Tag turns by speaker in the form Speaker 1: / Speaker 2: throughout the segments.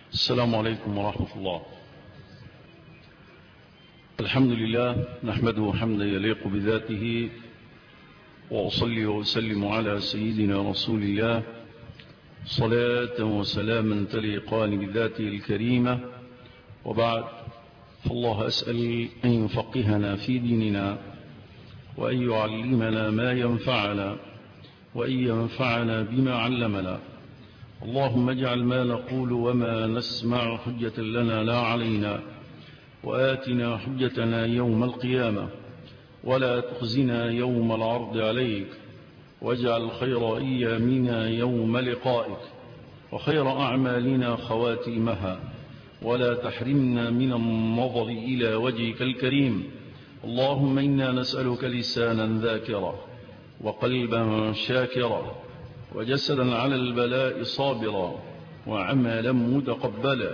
Speaker 1: السلام عليكم ورحمة الله الحمد لله نحمده حمدا يليق بذاته وأصلي وأسلم على سيدنا رسول الله صلاة وسلاما تليقان بذاته الكريمة وبعد فالله أسأل أن يفقهنا في ديننا وأن يعلمنا ما ينفعنا وأن ينفعنا بما علمنا اللهم اجعل ما نقول وما نسمع حجة لنا لا علينا وآتنا حجتنا يوم القيامة ولا تخزنا يوم العرض عليك واجعل خير أيامنا يوم لقائك وخير أعمالنا خواتيمها ولا تحرمنا من النظر إلى وجهك الكريم اللهم إنا نسألك لسانا ذاكرا وقلبا شاكرا وجسدا على البلاء صابرا وعملا متقبلا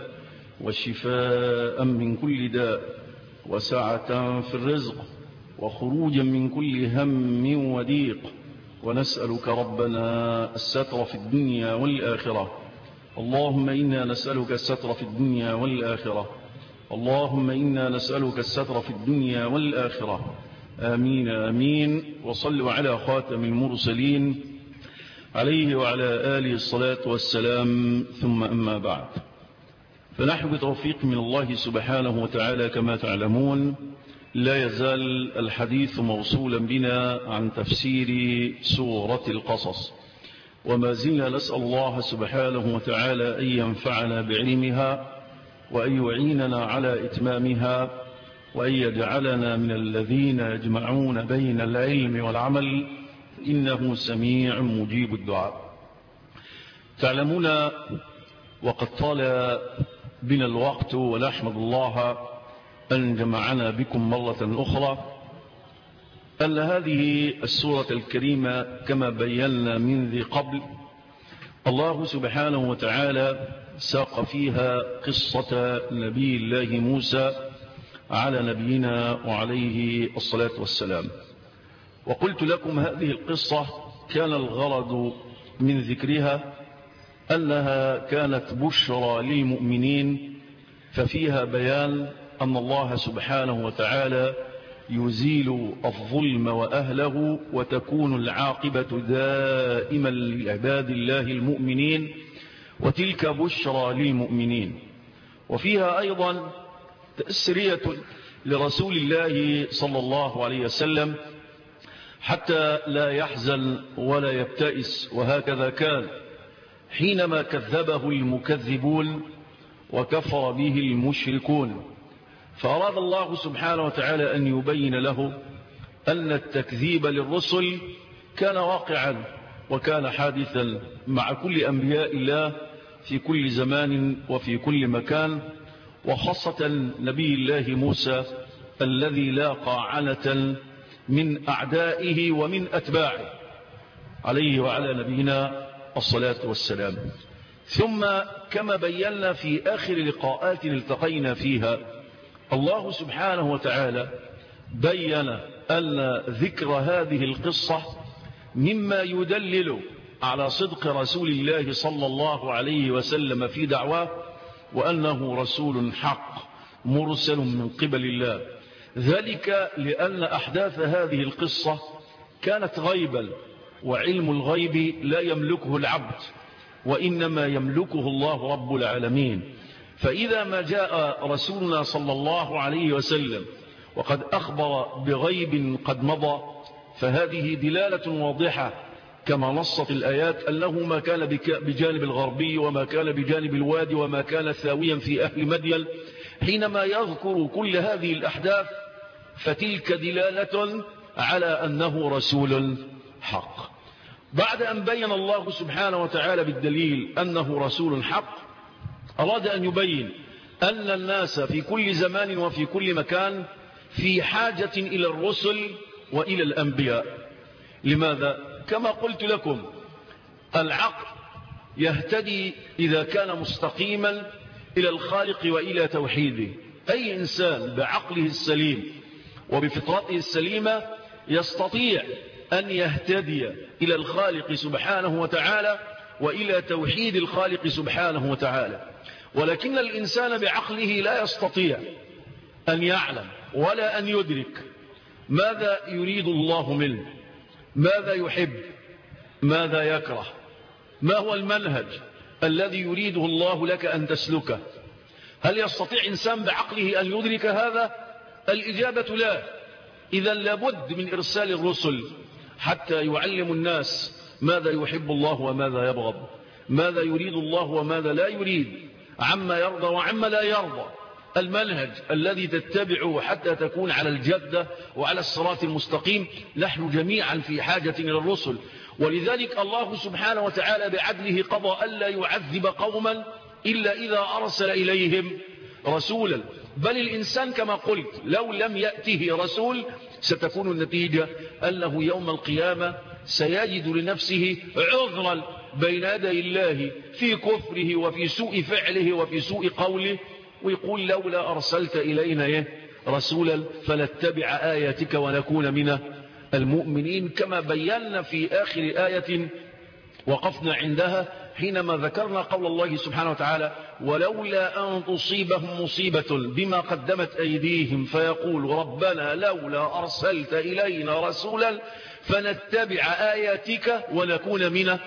Speaker 1: وشفاء من كل داء وسعة في الرزق وخروجا من كل هم وضيق ونسألك ربنا الستر في الدنيا والآخرة اللهم إنا نسألك الستر في الدنيا والآخرة اللهم إنا نسألك الستر في الدنيا والآخرة آمين آمين وصلوا على خاتم المرسلين عليه وعلى آله الصلاة والسلام ثم أما بعد فنحن بتوفيق من الله سبحانه وتعالى كما تعلمون لا يزال الحديث موصولا بنا عن تفسير سورة القصص وما زلنا نسأل الله سبحانه وتعالى أن ينفعنا بعلمها وأن يعيننا على إتمامها وأن يجعلنا من الذين يجمعون بين العلم والعمل إنه سميع مجيب الدعاء تعلمون وقد طال بنا الوقت ونحمد الله أن جمعنا بكم مرة أخرى أن هذه السورة الكريمة كما بينا من ذي قبل الله سبحانه وتعالى ساق فيها قصة نبي الله موسى على نبينا وعليه الصلاة والسلام وقلت لكم هذه القصة كان الغرض من ذكرها أنها كانت بشرى للمؤمنين ففيها بيان أن الله سبحانه وتعالى يزيل الظلم وأهله وتكون العاقبة دائما لعباد الله المؤمنين وتلك بشرى للمؤمنين وفيها أيضا تأسرية لرسول الله صلى الله عليه وسلم حتى لا يحزن ولا يبتئس وهكذا كان حينما كذبه المكذبون وكفر به المشركون فأراد الله سبحانه وتعالى أن يبين له أن التكذيب للرسل كان واقعا وكان حادثا مع كل أنبياء الله في كل زمان وفي كل مكان وخاصة نبي الله موسى الذي لاقى عنة من أعدائه ومن أتباعه عليه وعلى نبينا الصلاة والسلام ثم كما بينا في آخر لقاءات التقينا فيها الله سبحانه وتعالى بين أن ذكر هذه القصة مما يدلل على صدق رسول الله صلى الله عليه وسلم في دعواه وأنه رسول حق مرسل من قبل الله ذلك لأن أحداث هذه القصة كانت غيبا وعلم الغيب لا يملكه العبد وإنما يملكه الله رب العالمين فإذا ما جاء رسولنا صلى الله عليه وسلم وقد أخبر بغيب قد مضى فهذه دلالة واضحة كما نصت الآيات أنه ما كان بجانب الغربي وما كان بجانب الوادي وما كان ثاويا في أهل مدين حينما يذكر كل هذه الأحداث فتلك دلالة على أنه رسول حق بعد أن بين الله سبحانه وتعالى بالدليل أنه رسول حق أراد أن يبين أن الناس في كل زمان وفي كل مكان في حاجة إلى الرسل وإلى الأنبياء لماذا؟ كما قلت لكم العقل يهتدي إذا كان مستقيما إلى الخالق وإلى توحيده أي إنسان بعقله السليم وبفطرته السليمة يستطيع أن يهتدي إلى الخالق سبحانه وتعالى وإلى توحيد الخالق سبحانه وتعالى ولكن الإنسان بعقله لا يستطيع أن يعلم ولا أن يدرك ماذا يريد الله منه ماذا يحب ماذا يكره ما هو المنهج الذي يريده الله لك أن تسلكه هل يستطيع إنسان بعقله أن يدرك هذا الإجابة لا إذا لابد من إرسال الرسل حتى يعلم الناس ماذا يحب الله وماذا يبغض ماذا يريد الله وماذا لا يريد عما يرضى وعما لا يرضى المنهج الذي تتبعه حتى تكون على الجدة وعلى الصراط المستقيم نحن جميعا في حاجة إلى الرسل ولذلك الله سبحانه وتعالى بعدله قضى ألا يعذب قوما إلا إذا أرسل إليهم رسولا بل الإنسان كما قلت لو لم يأته رسول ستكون النتيجة أنه يوم القيامة سيجد لنفسه عذرا بين يدي الله في كفره وفي سوء فعله وفي سوء قوله ويقول لولا أرسلت إلينا رسولا فنتبع آياتك ونكون من المؤمنين كما بينا في آخر آية وقفنا عندها حينما ذكرنا قول الله سبحانه وتعالى ولولا أن تصيبهم مصيبة بما قدمت أيديهم فيقول ربنا لولا أرسلت إلينا رسولا فنتبع آياتك ونكون من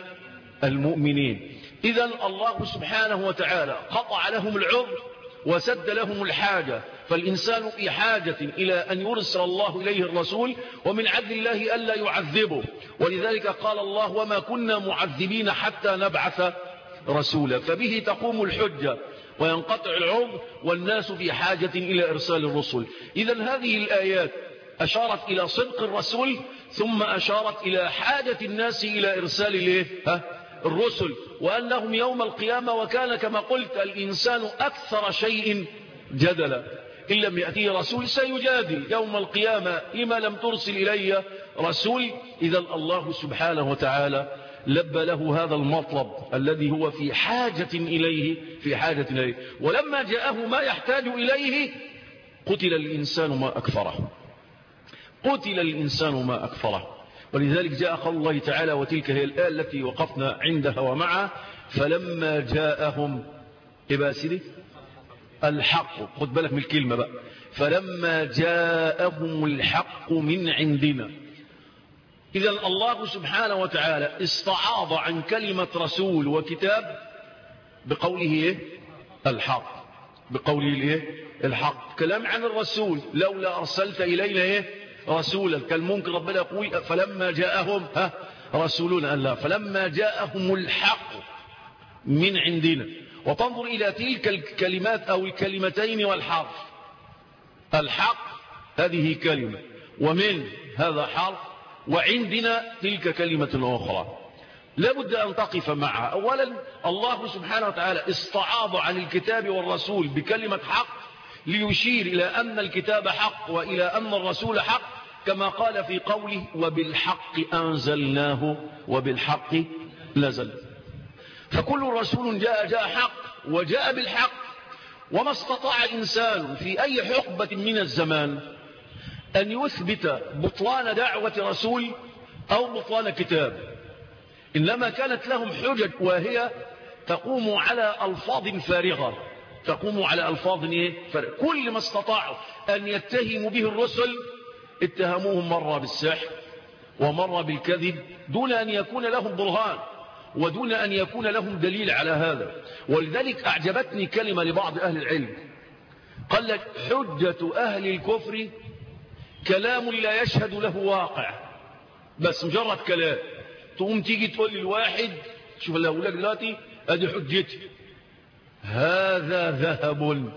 Speaker 1: المؤمنين إذا الله سبحانه وتعالى قطع لهم العذر وسد لهم الحاجة فالإنسان في حاجة إلى أن يرسل الله إليه الرسول ومن عدل الله ألا يعذبه ولذلك قال الله وما كنا معذبين حتى نبعث رسولا فبه تقوم الحجة وينقطع العذر والناس في حاجة إلى إرسال الرسل إذا هذه الآيات أشارت إلى صدق الرسول ثم أشارت إلى حاجة الناس إلى إرسال إليه ها الرسل وأنهم يوم القيامة وكان كما قلت الإنسان أكثر شيء جدلا إن لم يأتيه رسول سيجادل يوم القيامة لما لم ترسل إلي رسول إذا الله سبحانه وتعالى لبى له هذا المطلب الذي هو في حاجة إليه في حاجة إليه ولما جاءه ما يحتاج إليه قتل الإنسان ما أكفره قتل الإنسان ما أكفره ولذلك جاء قول الله تعالى وتلك هي الآية التي وقفنا عندها ومعها فلما جاءهم إباسري الحق خد بالك من الكلمة بقى فلما جاءهم الحق من عندنا إذا الله سبحانه وتعالى استعاض عن كلمة رسول وكتاب بقوله إيه؟ الحق بقوله إيه؟ الحق كلام عن الرسول لولا أرسلت إلينا إيه؟ رسولا كان ممكن ربنا يقول فلما جاءهم ها رسولنا ألا فلما جاءهم الحق من عندنا وتنظر إلى تلك الكلمات أو الكلمتين والحرف الحق هذه كلمة ومن هذا حرف وعندنا تلك كلمة أخرى لابد أن تقف معها أولا الله سبحانه وتعالى استعاض عن الكتاب والرسول بكلمة حق ليشير إلى أن الكتاب حق وإلى أن الرسول حق كما قال في قوله وبالحق أنزلناه وبالحق نزل فكل رسول جاء جاء حق وجاء بالحق وما استطاع إنسان في أي حقبة من الزمان أن يثبت بطلان دعوة رسول أو بطلان كتاب إنما كانت لهم حجج وهي تقوم على ألفاظ فارغة تقوم على ألفاظ فارغة كل ما استطاعوا أن يتهموا به الرسل اتهموهم مرة بالسحر ومرة بالكذب دون أن يكون لهم برهان ودون أن يكون لهم دليل على هذا ولذلك أعجبتني كلمة لبعض أهل العلم قال لك حجة أهل الكفر كلام لا يشهد له واقع بس مجرد كلام تقوم تيجي تقول للواحد شوف اللي أقول لك دلوقتي أدي حجتي هذا ذهب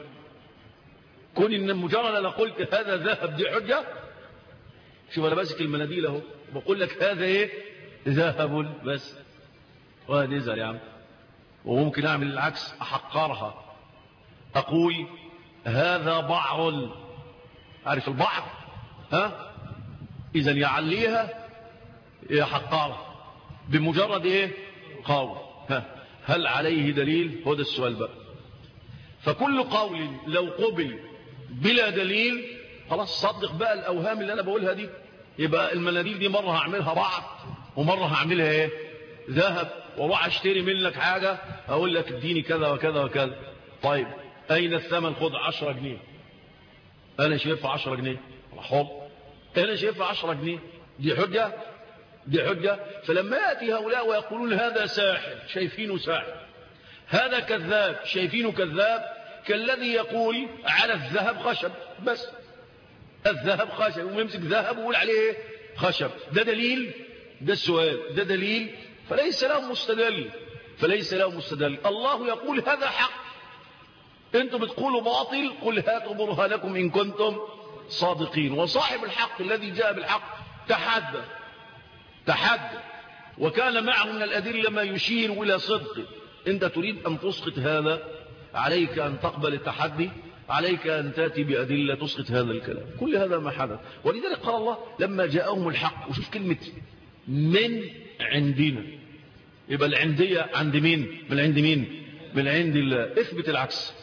Speaker 1: كون إن مجرد أنا قلت هذا ذهب دي حجة شوف أنا ماسك المناديل أهو بقول لك هذا إيه ذهب بس وهذا نزل يا عم وممكن أعمل العكس أحقرها أقول هذا بعر عارف البعر ها إذا يعليها يحقرها بمجرد إيه قول ها هل عليه دليل هو ده السؤال بقى فكل قول لو قبل بلا دليل خلاص صدق بقى الأوهام اللي أنا بقولها دي يبقى المناديل دي مرة هعملها بعض ومرة هعملها ايه ذهب واروح اشتري منك حاجة اقول لك اديني كذا وكذا وكذا طيب أين الثمن خذ عشرة جنيه أنا شايفها عشرة جنيه حب أنا شايفها عشرة جنيه دي حجة دي حجة فلما يأتي هؤلاء ويقولون هذا ساحر شايفينه ساحر هذا كذاب شايفينه كذاب كالذي يقول على الذهب خشب بس الذهب خشب ويمسك ذهب ويقول عليه خشب ده دليل ده السؤال ده دليل فليس له مستدل فليس له مستدل الله يقول هذا حق انتم بتقولوا باطل قل هاتوا برهانكم ان كنتم صادقين وصاحب الحق الذي جاء بالحق تحدى تحدى وكان معه من الأدلة ما يشير إلى صدقه انت تريد أن تسقط هذا عليك أن تقبل التحدي عليك أن تأتي بأدلة تسقط هذا الكلام كل هذا ما حدث ولذلك قال الله لما جاءهم الحق وشوف كلمة من عندنا يبقى العندية عند مين من عند مين من عند الله اثبت العكس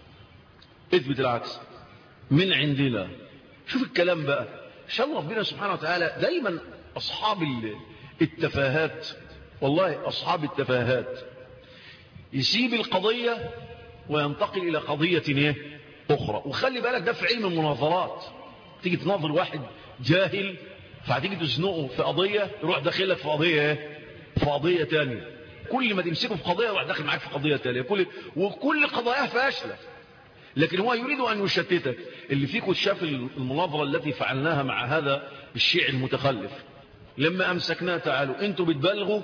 Speaker 1: اثبت العكس من عندنا شوف الكلام بقى شاء ربنا سبحانه وتعالى دايما أصحاب التفاهات والله أصحاب التفاهات يسيب القضية وينتقل إلى قضية ايه أخرى وخلي بالك ده في علم المناظرات تيجي تناظر واحد جاهل فهتيجي تزنقه في قضية يروح داخلك في قضية ايه في قضية تانية كل ما تمسكه في قضية يروح داخل معاك في قضية تانية كل وكل قضاياه فاشلة لكن هو يريد أن يشتتك اللي فيكم شاف المناظرة التي فعلناها مع هذا الشيع المتخلف لما أمسكناه تعالوا انتوا بتبلغوا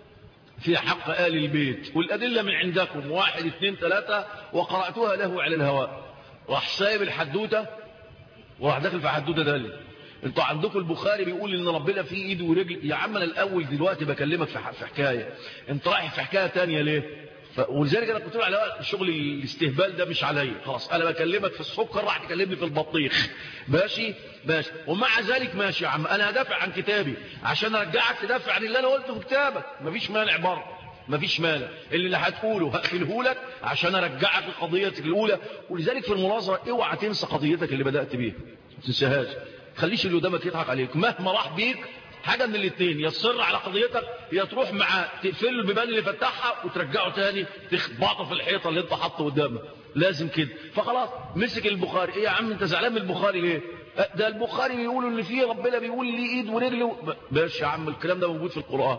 Speaker 1: في حق آل البيت والأدلة من عندكم واحد اثنين ثلاثة وقرأتها له على الهواء راح سايب الحدوتة وراح داخل في حدوتة تانية انتوا عندكم البخاري بيقول ان ربنا فيه ايد ورجل يا عم انا الاول دلوقتي بكلمك في حكاية انت رايح في حكاية تانية ليه ف... ولذلك انا كنت على شغل الاستهبال ده مش عليا خلاص انا بكلمك في السكر راح تكلمني في البطيخ ماشي ماشي ومع ذلك ماشي يا عم انا هدافع عن كتابي عشان ارجعك تدافع عن اللي انا قلته في كتابك مفيش مانع برضه مفيش مانع اللي اللي هتقوله هقفله لك عشان ارجعك لقضيتك الاولى ولذلك في المناظره اوعى تنسى قضيتك اللي بدات بيها ما تنساهاش خليش اللي قدامك يضحك عليك مهما راح بيك حاجة من الاثنين يصر على قضيتك يا تروح معاه تقفل البيبان اللي فتحها وترجعه تاني تخبطه في الحيطة اللي انت حاطه قدامك لازم كده فخلاص مسك البخاري ايه يا عم انت زعلان من البخاري ليه ده البخاري بيقولوا ان فيه ربنا بيقول لي ايد ورجل باش يا عم الكلام ده موجود في القرآن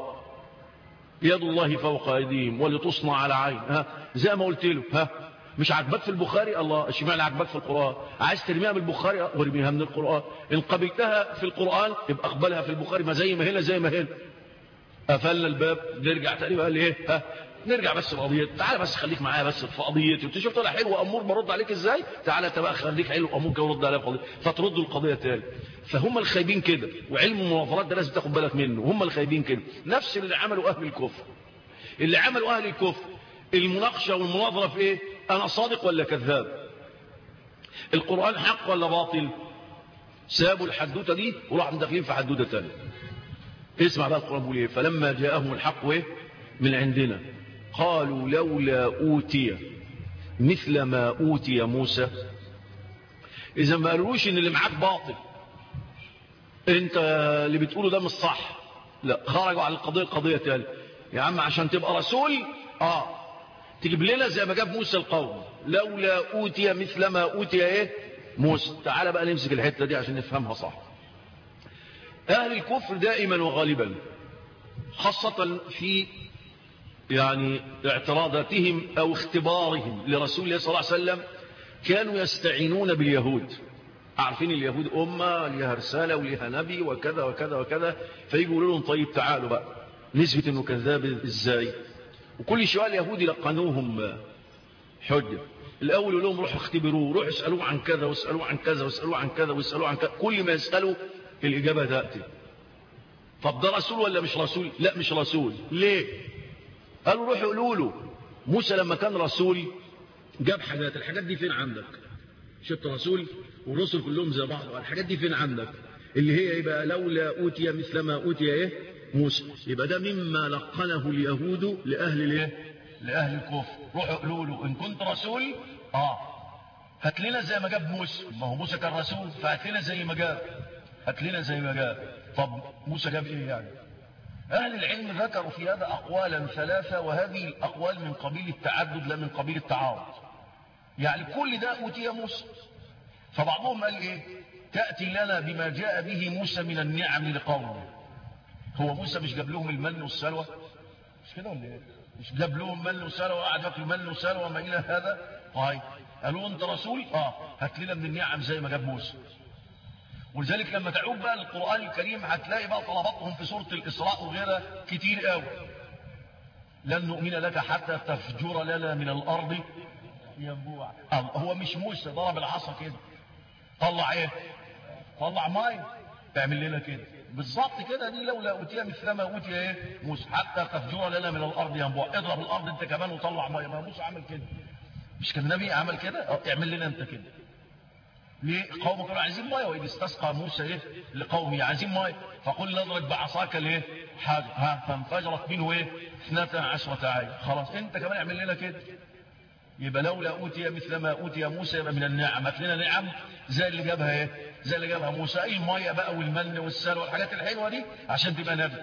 Speaker 1: يد الله فوق ايديهم ولتصنع على عين ها زي ما قلت له ها مش عاجبك في البخاري الله اشمعنى عاجبك في القرآن عايز ترميها من البخاري وارميها من القرآن ان قبلتها في القرآن يبقى اقبلها في البخاري ما زي ما هنا زي ما هنا قفلنا الباب نرجع تاني بقى ليه ها نرجع بس لقضيتي تعالى بس خليك معايا بس في قضيتي انت شفت انا حلو امور برد عليك ازاي تعالى انت بقى خليك حلو امور كده ورد عليا في قضيتي فتردوا القضيه تاني فهم الخايبين كده وعلم المناظرات ده لازم تاخد بالك منه هم الخايبين كده نفس اللي عملوا اهل الكفر اللي عملوا اهل الكفر المناقشه والمناظره في ايه انا صادق ولا كذاب القران حق ولا باطل سابوا الحدوته دي وراحوا داخلين في حدوته ثانيه اسمع بقى القران بيقول ايه فلما جاءهم الحق ايه من عندنا قالوا لولا اوتي مثل ما اوتي موسى اذا ما قالوش ان اللي معاك باطل انت اللي بتقوله ده مش صح لا خرجوا على القضيه قضيه ثانيه يا عم عشان تبقى رسول اه تجيب لنا زي ما جاب موسى القوم لولا اوتي مثل ما اوتي ايه موسى تعال بقى نمسك الحته دي عشان نفهمها صح اهل الكفر دائما وغالبا خاصه في يعني اعتراضاتهم او اختبارهم لرسول الله صلى الله عليه وسلم كانوا يستعينون باليهود عارفين اليهود امه ليها رساله وليها نبي وكذا وكذا وكذا فيجوا يقولوا لهم طيب تعالوا بقى نثبت انه كذاب ازاي وكل شويه اليهود يلقنوهم حجه الاول يقول لهم روحوا اختبروه روحوا اسالوه عن كذا واسالوه عن كذا واسالوه عن كذا واسالوه عن كذا كل ما يسالوا الاجابه تاتي طب ده رسول ولا مش رسول لا مش رسول ليه قالوا روحوا قولوا له موسى لما كان رسول جاب حاجات الحاجات دي فين عندك شفت رسول والرسل كلهم زي بعض الحاجات دي فين عندك اللي هي يبقى لولا اوتي مثل ما اوتي ايه موسى يبقى ده مما لقنه اليهود لأهل الايه لأهل الكفر روحوا قولوا له إن كنت رسول آه هات لنا زي ما جاب موسى ما هو موسى كان رسول فهات لنا زي ما جاب هات لنا زي ما جاب طب موسى جاب إيه يعني أهل العلم ذكروا في هذا أقوالا ثلاثة وهذه الأقوال من قبيل التعدد لا من قبيل التعارض
Speaker 2: يعني كل ده أوتي موسى فبعضهم قال إيه تأتي لنا بما جاء به موسى من النعم لقومه هو موسى مش جاب لهم المن والسلوى مش كده ولا ايه مش جاب لهم من وسلوى وقعد ياكل من وسلوى وما الى هذا طيب قالوا انت رسول اه هات لنا من النعم زي ما جاب موسى ولذلك لما تعود بقى القرآن الكريم هتلاقي بقى طلباتهم في سورة الإسراء وغيرها كتير قوي لن نؤمن لك حتى تفجر لنا من الأرض ينبوع هو مش موسى ضرب العصا كده طلع ايه طلع ماء تعمل لنا كده بالظبط كده دي لولا اوتي مثل ما اوتي ايه موسى حتى تفجر لنا من الارض ينبوع اضرب الارض انت كمان وطلع ماء ما موسى عمل كده مش كان النبي عمل كده اعمل لنا انت كده ليه قوم كانوا عايزين ميه واذ استسقى موسى ايه لقومه عايزين ميه فقل اضرب بعصاك الايه حاجه ها فانفجرت منه ايه اثنتا عشرة عين خلاص انت كمان اعمل لنا كده يبقى لولا اوتي مثل ما اوتي موسى يبقى من النعم هات لنا نعم زي اللي جابها ايه زي اللي جابها موسى اي الميه بقى والمن والسلوى والحاجات الحلوه دي عشان تبقى نبي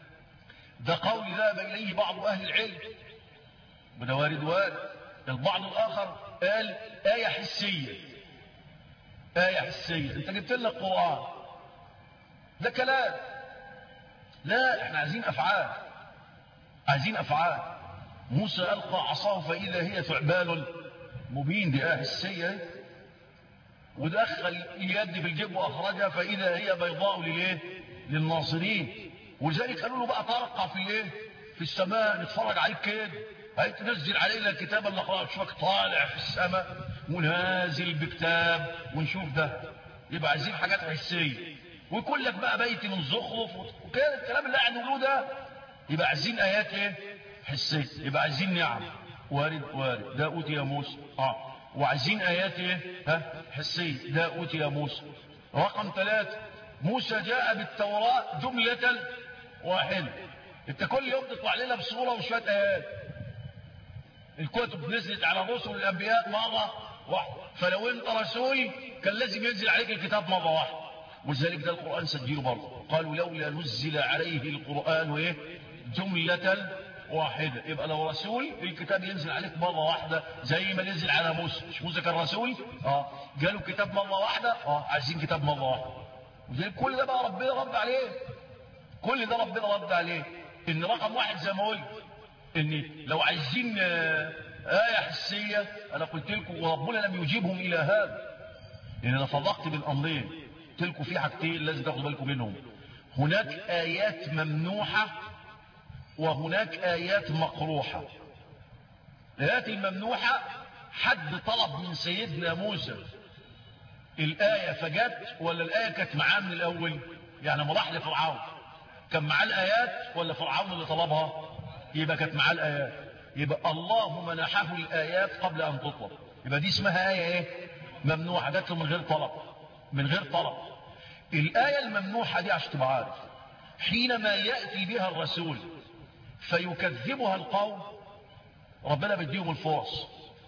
Speaker 2: ده قول ذهب اليه بعض اهل العلم وده وارد وارد البعض الاخر قال ايه حسيه آية حسية انت جبت لنا القرآن ده كلام لا احنا عايزين افعال عايزين افعال موسى القى عصاه فاذا هي ثعبان مبين دي آية حسية ودخل اليد في الجيب واخرجها فاذا هي بيضاء للايه للناصرين ولذلك قالوا له بقى ترقى في الايه في السماء نتفرج عليك كده هي تنزل علينا الكتاب اللي قرأت شوك طالع في السماء ونازل بكتاب ونشوف ده يبقى عايزين حاجات حسية ويقول لك بقى بيت من زخرف وكده الكلام اللي قاعد نقوله ده يبقى عايزين ايات ايه حسية يبقى عايزين نعم وارد وارد ده اوتي يا موسى اه وعايزين ايات ايه ها حسية ده اوتي يا موسى رقم ثلاثة موسى جاء بالتوراة جملة واحدة انت كل يوم تطلع لنا بصورة وشوية ايات الكتب نزلت على رسل الانبياء مرة واحدة فلو انت رسول كان لازم ينزل عليك الكتاب مرة واحدة ولذلك ده القرآن سجله برضه قالوا لولا نزل عليه القرآن ايه جملة واحدة يبقى لو رسول الكتاب ينزل عليك مرة واحدة زي ما نزل على موسى مش موسى كان رسول اه جاله كتاب مرة واحدة اه عايزين كتاب مرة واحدة وزي كل ده بقى ربنا رد عليه كل ده ربنا رد عليه ان رقم واحد زي ما قلت ان لو عايزين آية حسية انا قلت لكم وربنا لم يجيبهم الى هذا لان انا فرقت بين امرين قلت لكم في حاجتين لازم تاخدوا بالكم منهم هناك ايات ممنوحة وهناك ايات مقروحة الايات الممنوحة حد طلب من سيدنا موسى الآية فجت ولا الآية كانت معاه من الأول يعني مراح لفرعون كان معاه الآيات ولا فرعون اللي طلبها يبقى كانت معاه الآيات يبقى الله منحه الآيات قبل أن تطلب يبقى دي اسمها آية إيه ممنوحة جات له من غير طلب من غير طلب الآية الممنوحة دي عشان تبقى عارف حينما يأتي بها الرسول فيكذبها القوم ربنا بيديهم الفرص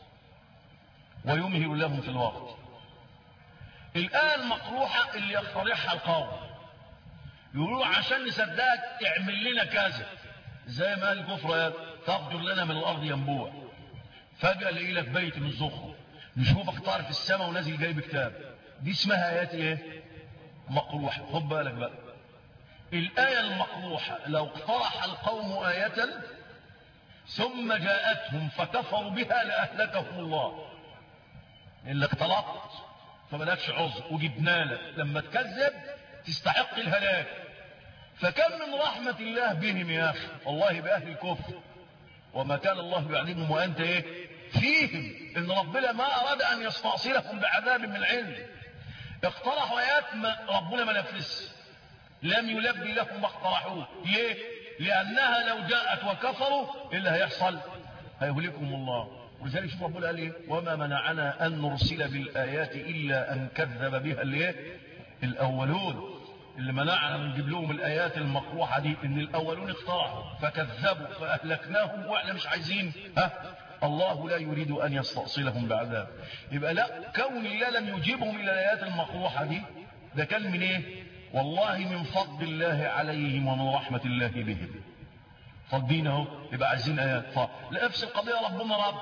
Speaker 2: ويمهل لهم في الوقت الآية المقروحة اللي يقترحها القوم يقولوا عشان نصدقك اعمل لنا كذا زي ما قال الكفر تفجر لنا من الارض ينبوع فجأة الاقي لك بيت من زخرف نشوفك طار في السماء ونازل جايب كتاب دي اسمها ايات ايه مقروحة خد بالك بقى الآية المقروحة لو اقترح القوم آية ثم جاءتهم فكفروا بها لأهلكهم الله اللي اقترحت فملكش عذر وجبنا لك لما تكذب تستحق الهلاك فكم من رحمة الله بهم يا أخي والله بأهل الكفر وما كان الله يعلمهم وأنت إيه فيهم إن ربنا ما أراد أن يستأصلهم بعذاب من عنده اقترحوا آيات ما ربنا ما نفس لم يلبي لهم ما اقترحوه ليه لأنها لو جاءت وكفروا إيه اللي هيحصل هيهلكهم الله ولذلك شوف ربنا قال ايه وما منعنا ان نرسل بالايات الا ان كذب بها الايه الاولون اللي منعنا من نجيب لهم الايات المقروحه دي ان الاولون اقترحوا فكذبوا فاهلكناهم واحنا مش عايزين ها الله لا يريد ان يستأصلهم بعذاب يبقى لا كون الله لم يجيبهم الى الايات المقروحه دي ده كان من ايه والله من فضل الله عليهم ومن رحمه الله بهم فالدين اهو يبقى عايزين ايات فنفس القضيه ربنا رب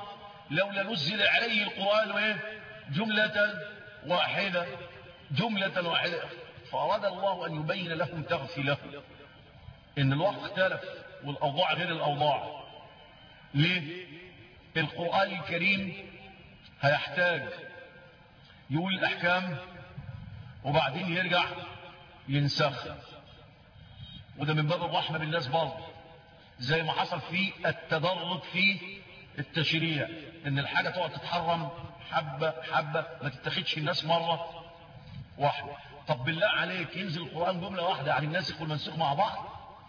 Speaker 2: لولا نزل عليه القرآن ايه جملة واحدة جملة واحدة فأراد الله أن يبين لهم تغفله إن الوقت اختلف والأوضاع غير الأوضاع ليه القرآن الكريم هيحتاج يقول الأحكام وبعدين يرجع ينسخ وده من باب الرحمة بالناس برضه زي ما حصل في التدرج في التشريع ان الحاجة تقعد تتحرم حبة حبة ما تتخدش الناس مرة واحدة طب بالله عليك ينزل القرآن جملة واحدة عن الناسخ والمنسوخ مع بعض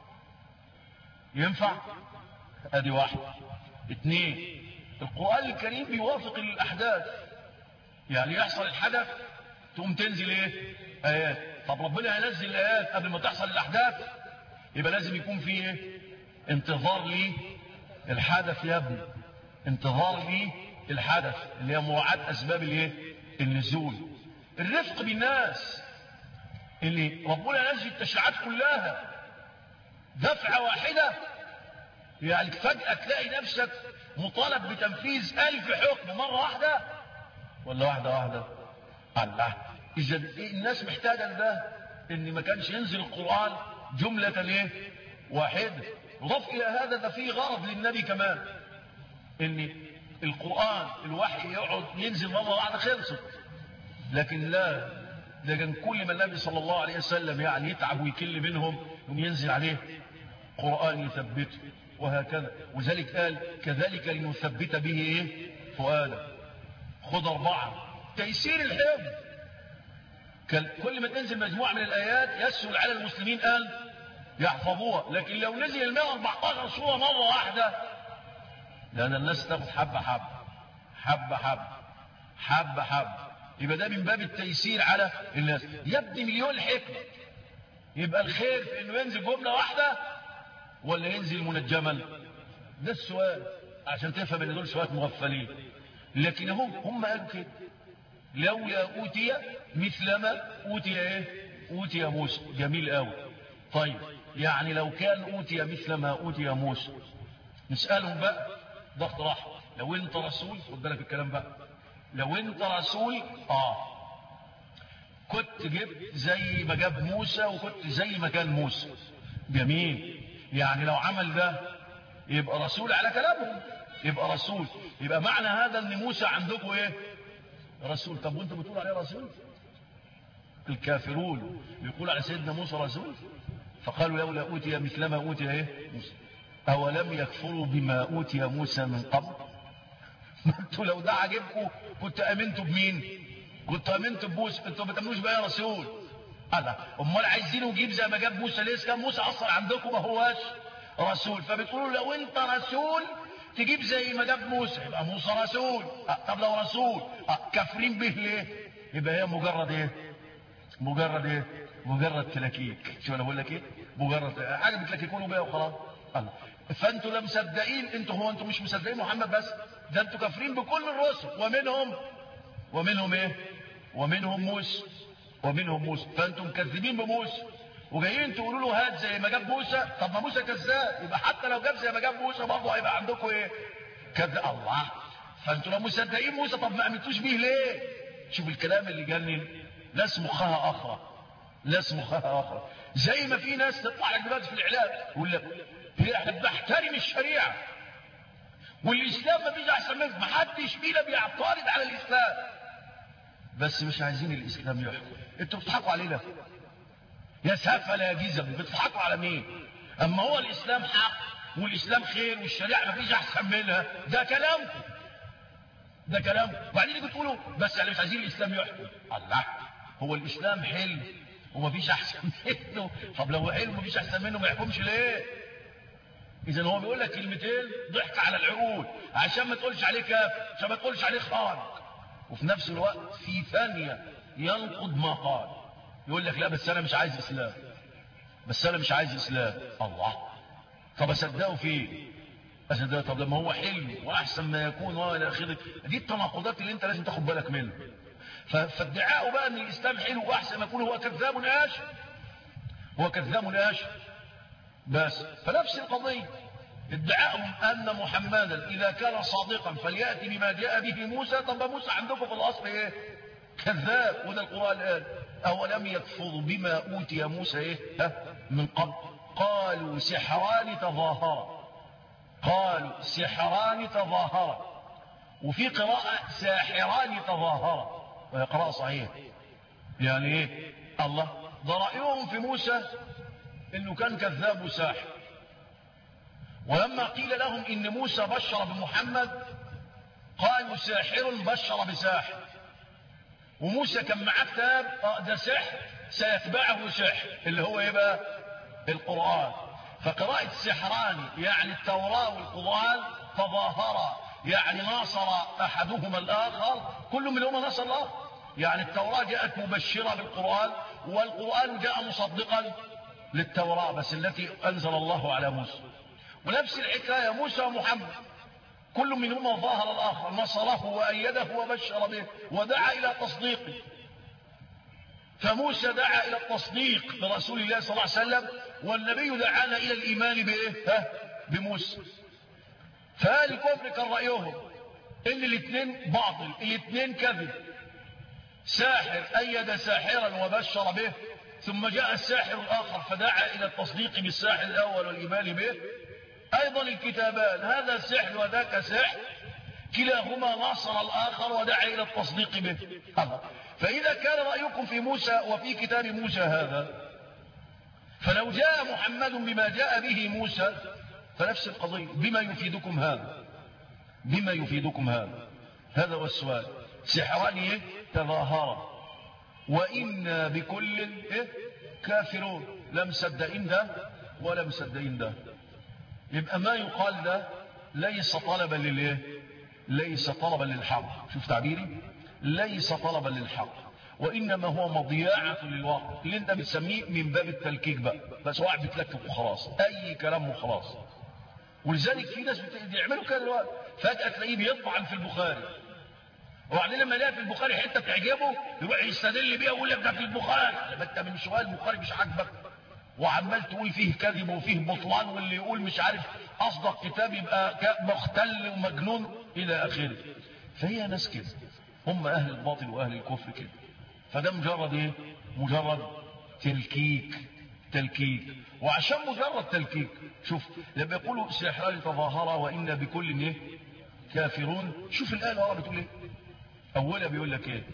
Speaker 2: ينفع ادي واحد اتنين القرآن الكريم بيوافق الأحداث يعني يحصل الحدث تقوم تنزل ايه آيات طب ربنا هينزل الآيات قبل ما تحصل الأحداث يبقى لازم يكون فيه ايه انتظار لي الحدث يا ابني انتظار لي الحدث اللي هي مراعاة أسباب الايه النزول الرفق بالناس اللي ربنا نزل التشريعات كلها دفعة واحدة يعني فجأة تلاقي نفسك مطالب بتنفيذ ألف حكم مرة واحدة ولا واحدة واحدة الله إذا الناس محتاجة لده إن ما كانش ينزل القرآن جملة ايه واحدة وضف إلى هذا ده فيه غرض للنبي كمان إن القرآن الوحي يقعد ينزل مرة واحدة خلصت لكن لا ده كان كل ما النبي صلى الله عليه وسلم يعني يتعب ويكل منهم ينزل عليه قرآن يثبته وهكذا وذلك قال كذلك لنثبت به ايه فؤادا خد اربعة تيسير الحفظ كل ما تنزل مجموعة من الآيات يسهل على المسلمين أن يحفظوها لكن لو نزل ال 114 سورة مرة واحدة لأن الناس تاخد حبة حبة حبة حبة حبة حبة يبقى ده من باب التيسير على الناس يبدي مليون حكمة يبقى الخير في انه ينزل جملة واحدة ولا ينزل منجما ده السؤال عشان تفهم ان دول شوية مغفلين لكن هم هم قالوا كده لولا اوتي مثل ما اوتي ايه اوتي موسى جميل قوي طيب يعني لو كان اوتي مثل ما اوتي موسى نسالهم بقى ضغط راح لو انت رسول خد بالك الكلام بقى لو انت رسول اه كنت جبت زي ما جاب موسى وكنت زي ما كان موسى جميل يعني لو عمل ده يبقى رسول على كلامهم يبقى رسول يبقى معنى هذا ان موسى عندكم ايه رسول طب وانتوا بتقول عليه رسول الكافرون بيقول على سيدنا موسى رسول فقالوا لولا اوتي مثل ما اوتي ايه موسى اولم يكفروا بما اوتي موسى من قبل ما انتوا لو ده عجبكم كنت امنتوا بمين كنت امنتوا بموسى انتوا ما تامنوش بقى رسول الله امال عايزينه يجيب زي ما جاب موسى ليه كان موسى اصلا عندكم ما هواش رسول فبتقولوا لو انت رسول تجيب زي ما جاب موسى يبقى موسى رسول أه طب لو رسول أه كافرين به ليه يبقى هي مجرد ايه مجرد ايه مجرد تلاكيك شو انا بقول لك ايه مجرد حاجه بتلاكيكونوا بيها وخلاص الله فانتوا لا مصدقين انتوا هو انتوا مش مصدقين محمد بس ده انتوا كافرين بكل الرسل ومنهم ومنهم ايه ومنهم موسى ومنهم موسى فانتم مكذبين بموسى وجايين تقولوا له هات زي ما جاب موسى طب ما موسى كذاب يبقى حتى لو جاب زي ما جاب موسى برضه هيبقى عندكم ايه كذاب الله فانتوا لو مصدقين موسى طب ما امنتوش بيه ليه شوف الكلام اللي جنن لا اسمه خها اخرى لا اسمه خها اخرى زي ما في ناس تطلع لك دلوقتي في الاعلام يقول لك احنا بنحترم الشريعه والاسلام ما فيش احسن منه ما حدش فينا بيعترض على الاسلام بس مش عايزين الاسلام يحكم انتوا بتضحكوا علينا يا سفل يا جزم بتضحكوا على مين اما هو الاسلام حق والاسلام خير والشريعه ما فيش احسن منها ده كلامكم ده كلام وبعدين يجوا تقولوا بس يعني مش عايزين الاسلام يحكم الله هو الاسلام حلو وما فيش احسن منه طب لو حلو وما فيش احسن منه ما يحكمش ليه اذا هو بيقول لك كلمتين ضحك على العقول عشان ما تقولش عليه كافر عشان ما تقولش عليه خارق وفي نفس الوقت في ثانيه ينقض ما قال يقول لك لا بس انا مش عايز اسلام بس انا مش عايز اسلام الله طب اصدقه فيه اصدقه طب لما هو حلو واحسن ما يكون والى اخره دي التناقضات اللي انت لازم تاخد بالك منها فادعاءه بقى ان الاسلام حلو واحسن ما يكون هو كذاب اشر هو كذاب اشر بس فنفس القضيه ادعاءهم أن محمدا إذا كان صادقا فليأتي بما جاء به موسى طب موسى عندكم في الأصل إيه كذاب وده القرآن قال أولم يكفروا بما أوتي موسى إيه ها من قبل قالوا سحران تظاهرا قالوا سحران تظاهرا وفي قراءة ساحران تظاهرا وهي قراءة صحيحة يعني ايه الله ده رأيهم في موسى انه كان كذاب وساحر ولما قيل لهم ان موسى بشر بمحمد قالوا ساحر بشر بساحر وموسى كان معاه كتاب ده سحر سيتبعه سحر اللي هو ايه بقى القرآن فقراءة السحران يعني التوراة والقرآن تظاهرا يعني ناصر أحدهما الآخر كل منهما ناصر الآخر يعني التوراة جاءت مبشرة بالقرآن والقرآن جاء مصدقا للتوراة بس التي أنزل الله على موسى ونفس الحكاية موسى ومحمد كل منهما ظاهر الآخر نصره وأيده وبشر به ودعا إلى تصديقه فموسى دعا إلى التصديق برسول الله صلى الله عليه وسلم والنبي دعانا إلى الإيمان بإيه ها بموسى فهل الكفر كان رأيهم إن الاثنين باطل الاثنين كذب ساحر أيد ساحرا وبشر به ثم جاء الساحر الآخر فدعا إلى التصديق بالساحر الأول والإيمان به أيضا الكتابان هذا سحر وذاك سحر كلاهما ناصر الآخر ودعا إلى التصديق به فإذا كان رأيكم في موسى وفي كتاب موسى هذا فلو جاء محمد بما جاء به موسى فنفس القضية بما يفيدكم هذا بما يفيدكم هذا هذا هو السؤال سحران إيه؟ تظاهرا وإنا بكل إيه؟ كافرون لا مصدقين ده ولا مصدقين ده يبقى ما يقال ده ليس طلبا للايه ليس طلبا للحق شوف تعبيري ليس طلبا للحق وإنما هو مضياعة للواقع اللي انت بتسميه من باب التلكيك بقى بس واحد بتلكك وخلاص أي كلام وخلاص ولذلك في ناس بيعملوا كده دلوقتي فجأة تلاقيه بيطعن في البخاري وبعدين لما يلاقي في البخاري حته تعجبه يروح يستدل بيها ويقول لك ده في البخاري ما انت من شويه البخاري مش عاجبك وعمال تقول فيه كذب وفيه بطلان واللي يقول مش عارف اصدق كتاب يبقى مختل ومجنون الى اخره فهي ناس كده هم اهل الباطل واهل الكفر كده فده مجرد ايه مجرد تلكيك تلكيك وعشان مجرد تلكيك شوف لما يقولوا سحران تظاهرا وإنا بكل ايه كافرون شوف الآية ورا بتقول ايه أولها بيقول لك ايه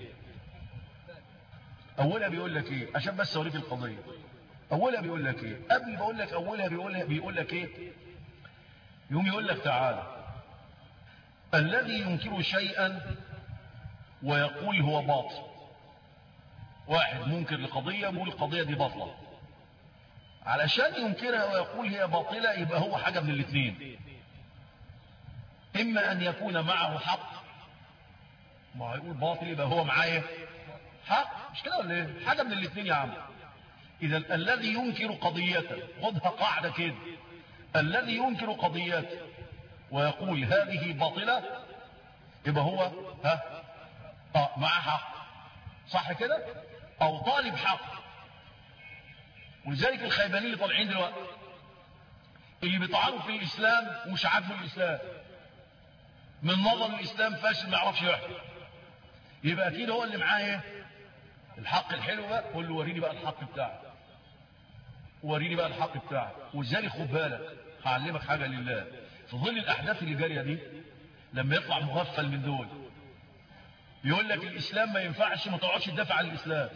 Speaker 2: أولها بيقول لك ايه عشان بس أوريك القضية أولها بيقول لك ايه قبل بقول لك أولها بيقول بيقول لك ايه يوم يقول لك تعالى الذي ينكر شيئا ويقول هو باطل واحد منكر لقضية يقول القضية دي باطلة علشان ينكرها ويقول هي باطلة يبقى هو حاجة من الاثنين إما أن يكون معه حق ما هيقول باطل يبقى هو معاه حق مش كده ولا ايه حاجة من الاثنين يا عم إذا الذي ينكر قضية خدها قاعدة كده الذي ينكر قضية ويقول هذه باطلة يبقى هو ها اه معاه حق صح كده او طالب حق ولذلك الخيبانيين اللي طالعين دلوقتي اللي بيطعنوا في الاسلام ومش عارفوا الاسلام من نظر الاسلام فاشل ما يعرفش يحكم يبقى اكيد هو اللي معاه ايه الحق الحلو بقى قول له وريني بقى الحق بتاعك وريني بقى الحق بتاعك ولذلك خد بالك هعلمك حاجه لله في ظل الاحداث اللي جاريه دي لما يطلع مغفل من دول يقول لك الاسلام ما ينفعش ما تقعدش تدافع عن الاسلام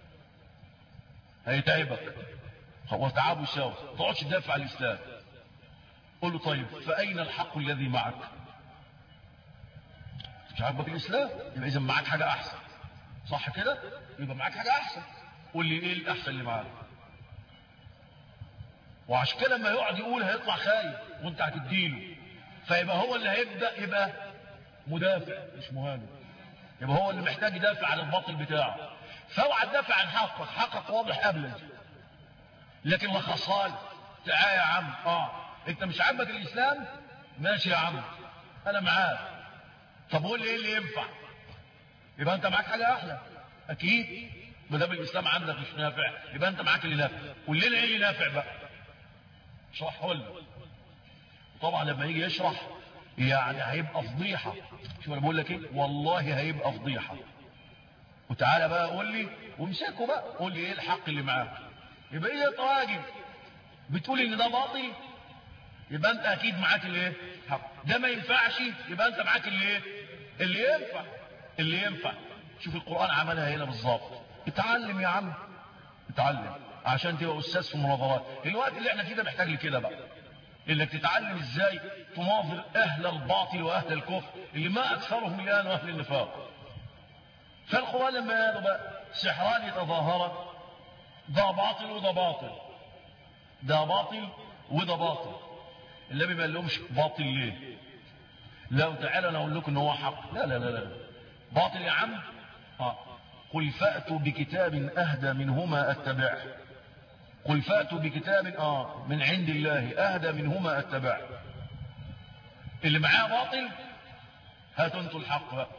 Speaker 2: هيتعبك هو تعبه سوا ما تقعدش تدافع عن الاسلام قول له طيب فاين الحق الذي معك مش عاجبك الاسلام يبقى اذا معاك حاجه احسن صح كده يبقى معاك حاجه احسن قول لي ايه الاحسن اللي معاك وعشان كده لما يقعد يقول هيطلع خايف وانت هتديله فيبقى هو اللي هيبدا يبقى مدافع مش مهاجم يبقى هو اللي محتاج يدافع عن الباطل بتاعه فاوعى تدافع عن حقك حقك واضح ابلج لكن لخصال تعال يا عم اه انت مش عاجبك الاسلام ماشي يا عم انا معاك طب قول لي ايه اللي ينفع يبقى انت معاك حاجه احلى اكيد ما دام الاسلام عندك مش نافع يبقى انت معاك اللي نافع قول لنا ايه اللي نافع بقى اشرحه لنا طبعا لما يجي يشرح يعني هيبقى فضيحة شو انا بقول لك ايه والله هيبقى فضيحة وتعالى بقى قول لي وامسكه بقى قول لي ايه الحق اللي معاه يبقى ايه يا راجل بتقول ان ده باطل يبقى انت اكيد معاك الايه حق ده ما ينفعش يبقى انت معاك اللي ايه اللي ينفع اللي ينفع شوف القرآن عملها هنا بالظبط اتعلم يا عم اتعلم عشان تبقى استاذ في المناظرات الوقت اللي احنا فيه ده محتاج لكده بقى انك تتعلم ازاي تناظر اهل الباطل واهل الكفر اللي ما اكثرهم الان واهل النفاق فالقرآن لما قالوا بقى سحران يتظاهرا ده باطل وده باطل ده باطل وده باطل النبي ما قالهمش باطل ليه لو تعالى انا اقول لكم ان هو حق لا لا لا لا باطل يا عم آه. قل فأتوا بكتاب أهدى منهما أتبعه قل فأتوا بكتاب آه من عند الله أهدى منهما أتبعه اللي معاه باطل هاتوا انتوا الحق بقى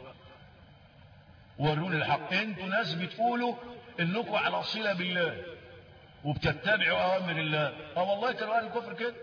Speaker 2: وروني الحق انتوا ناس بتقولوا انكم على صلة بالله وبتتبعوا أوامر الله اه والله كانوا أهل الكفر كده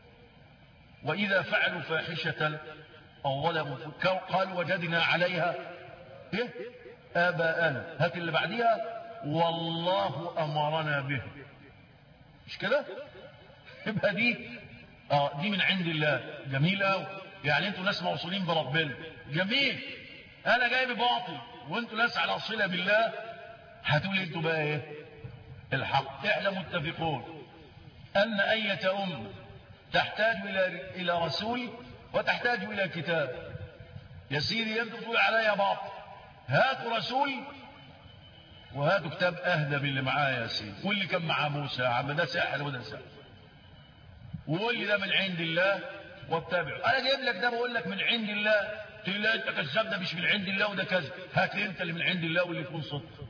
Speaker 2: وإذا فعلوا فاحشة أو ظلموا قالوا وجدنا عليها ايه آباءنا هات اللي بعديها والله أمرنا به مش كده يبقى دي اه دي من عند الله جميل قوي يعني انتوا ناس موصولين بربنا جميل انا جاي بباطل وانتوا ناس على صله بالله هتقول انتوا بقى ايه الحق احنا متفقون ان اية امه تحتاج الى الى رسول وتحتاج الى كتاب يا سيدي انتوا تقول عليا باطل هاتوا رسول وهاتوا كتاب اهدى باللي معاه يا سيدي واللي كان معاه موسى يا عم ده ساحر وده ساحر وقول لي ده من عند الله واتبعه انا جايب لك ده بقول لك من عند الله تقول لا انت كذاب ده مش من عند الله وده كذب هات لي انت اللي من عند الله واللي يكون صدق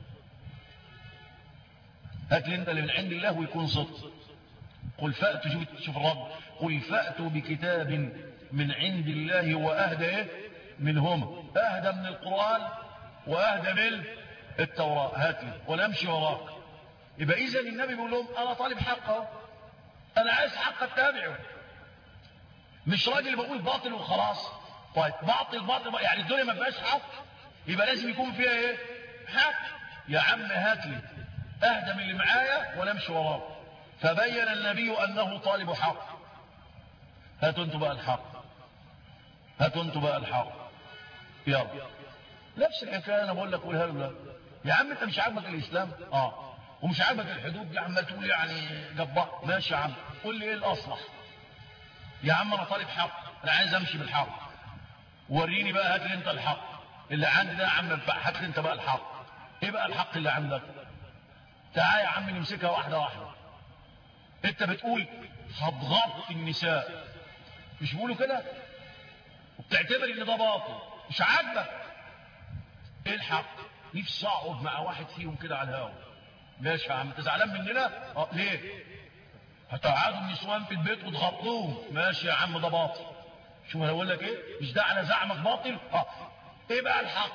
Speaker 2: هات لي انت اللي من عند الله ويكون صدق قل فأتوا شوف, شوف الرب قل فأتوا بكتاب من عند الله وأهدى إيه؟ منهم أهدى من القرآن وأهدى من التوراة هات لي ولا أمشي وراك يبقى إذا النبي بيقول لهم أنا طالب حقه أنا عايز حق اتبعه مش راجل بقول باطل وخلاص طيب باطل باطل يعني الدنيا ما فيهاش حق يبقى لازم يكون فيها ايه حق يا عم هات لي اهدى من اللي معايا ولا امشي وراك فبين النبي انه طالب حق هاتوا انتوا بقى الحق هاتوا انتوا بقى الحق يلا نفس الحكايه انا بقول لك قولها له يا عم انت مش عاجبك الاسلام اه ومش عاجبك الحدود دي عمال تقول يعني جبار ماشي يا عم قول لي ايه الاصلح يا عم انا طالب حق انا عايز امشي بالحق وريني بقى هات لي انت الحق اللي عندي ده يا عم هات لي انت بقى الحق ايه بقى الحق اللي عندك تعال يا عم نمسكها واحده واحده انت بتقول هتغطي النساء مش بيقولوا كده وبتعتبر ان ده باطل مش عاجبك ايه الحق نفسي اقعد مع واحد فيهم كده على الهوا ماشي يا عم انت زعلان مننا اه ليه هتقعدوا النسوان في البيت وتغطوهم ماشي يا عم ده باطل شو انا بقول لك ايه مش ده على زعمك باطل اه ايه بقى الحق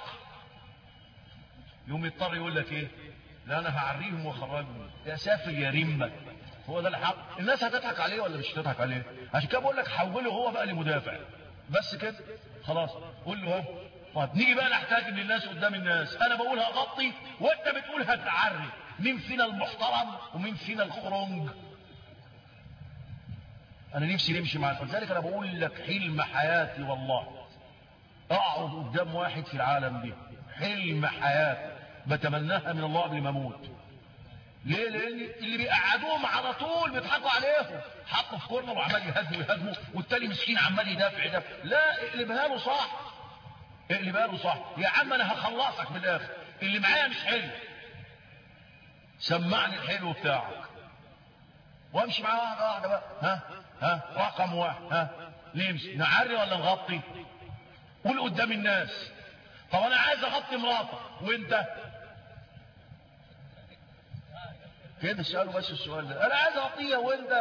Speaker 2: يوم يضطر يقول لك ايه لا انا هعريهم واخرجهم يا سافر يا رمة هو ده الحق الناس هتضحك عليه ولا مش هتضحك عليه عشان كده بقول لك حوله هو بقى لمدافع بس كده خلاص قول له ها طيب نيجي بقى نحتاج ان الناس قدام الناس انا بقول هغطي وانت بتقول هتعري مين فينا المحترم ومين فينا الخرنج انا نفسي نمشي مع فلذلك انا بقول لك حلم حياتي والله اقعد قدام واحد في العالم دي حلم حياتي بتمناها من الله قبل ما اموت ليه لان اللي بيقعدوهم على طول بيضحكوا عليهم حطوا في كورنر وعمال يهاجموا يهاجموا والتاني مسكين عمال يدافع يدافع لا اقلبها له صح اقلبها له صح يا عم انا هخلصك من الاخر اللي معايا مش حلو سمعني الحلو بتاعك وامشي معاه واحده واحده بقى ها ها رقم واحد ها نمشي نعري ولا نغطي قول قدام الناس طب انا عايز اغطي مراتك وانت كده اساله بس السؤال ده انا عايز اغطيها وانت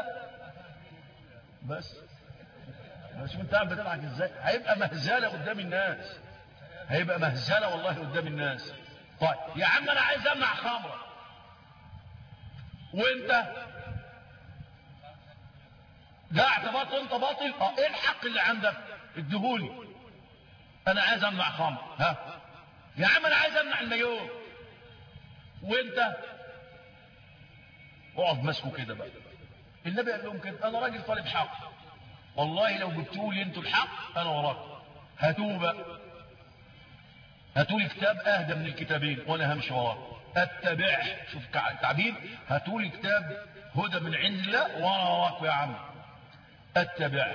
Speaker 2: بس بس انت قاعد بتضحك ازاي هيبقى مهزله قدام الناس هيبقى مهزله والله قدام الناس طيب يا عم انا عايز امنع خمره ده اعتبرت انت باطل اه ايه الحق اللي عندك اديهولي انا عايز امنع خمر ها يا عم انا عايز امنع المايوه وانت اقعد ماسكه كده بقى النبي قال لهم كده انا راجل طالب حق والله لو جبتوا لي انتوا الحق انا وراكم هاتوه بقى هاتوا لي كتاب اهدى من الكتابين وانا همشي وراه اتبع شوف التعبير هاتوا لي كتاب هدى من عند الله وانا وراكم يا عم اتبع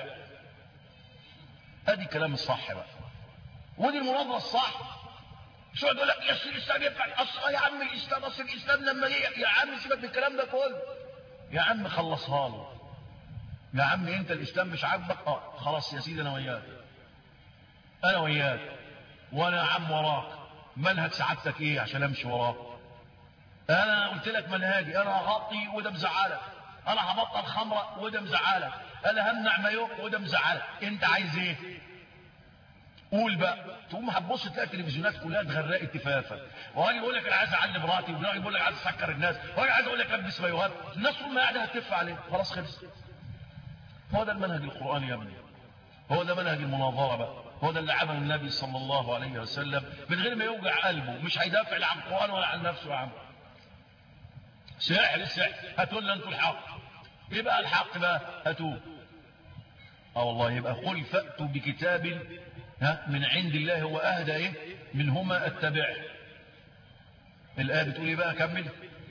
Speaker 2: ادي كلام الصح بقى ودي المناظره الصح شو يقول لك يا الاسلام يبقى اصل يا عم الاسلام اصل الاسلام لما يا عم سيبك من الكلام ده كله يا عم خلصها له يا عم انت الاسلام مش عاجبك اه خلاص يا سيدي انا وياك انا وياك وانا يا عم وراك منهج سعادتك ايه عشان امشي وراك انا قلت لك منهجي انا هغطي وده مزعلك انا هبطل خمره وده مزعلك انا همنع مايو وده مزعلك انت عايز ايه قول بقى تقوم هتبص تلاقي التلفزيونات كلها اتغرقت اتفافا وراجل يقول لك انا عايز اعلم مراتي وراجل يقول لك عايز اسكر الناس وراجل عايز اقول لك البس مايوهات الناس طول ما قاعده هتلف عليه خلاص خلص هو ده المنهج القراني يا ابني هو ده منهج المناظره بقى هو ده اللي عمله النبي صلى الله عليه وسلم من غير ما يوجع قلبه مش هيدافع لا عن القران ولا عن نفسه يا عم سحر السحر هاتوا لنا انتوا الحق يبقى الحق بقى هاتوه اه والله يبقى قل فأتوا بكتاب ها من عند الله هو أهدى إيه منهما اتبع الآية بتقول إيه بقى كمل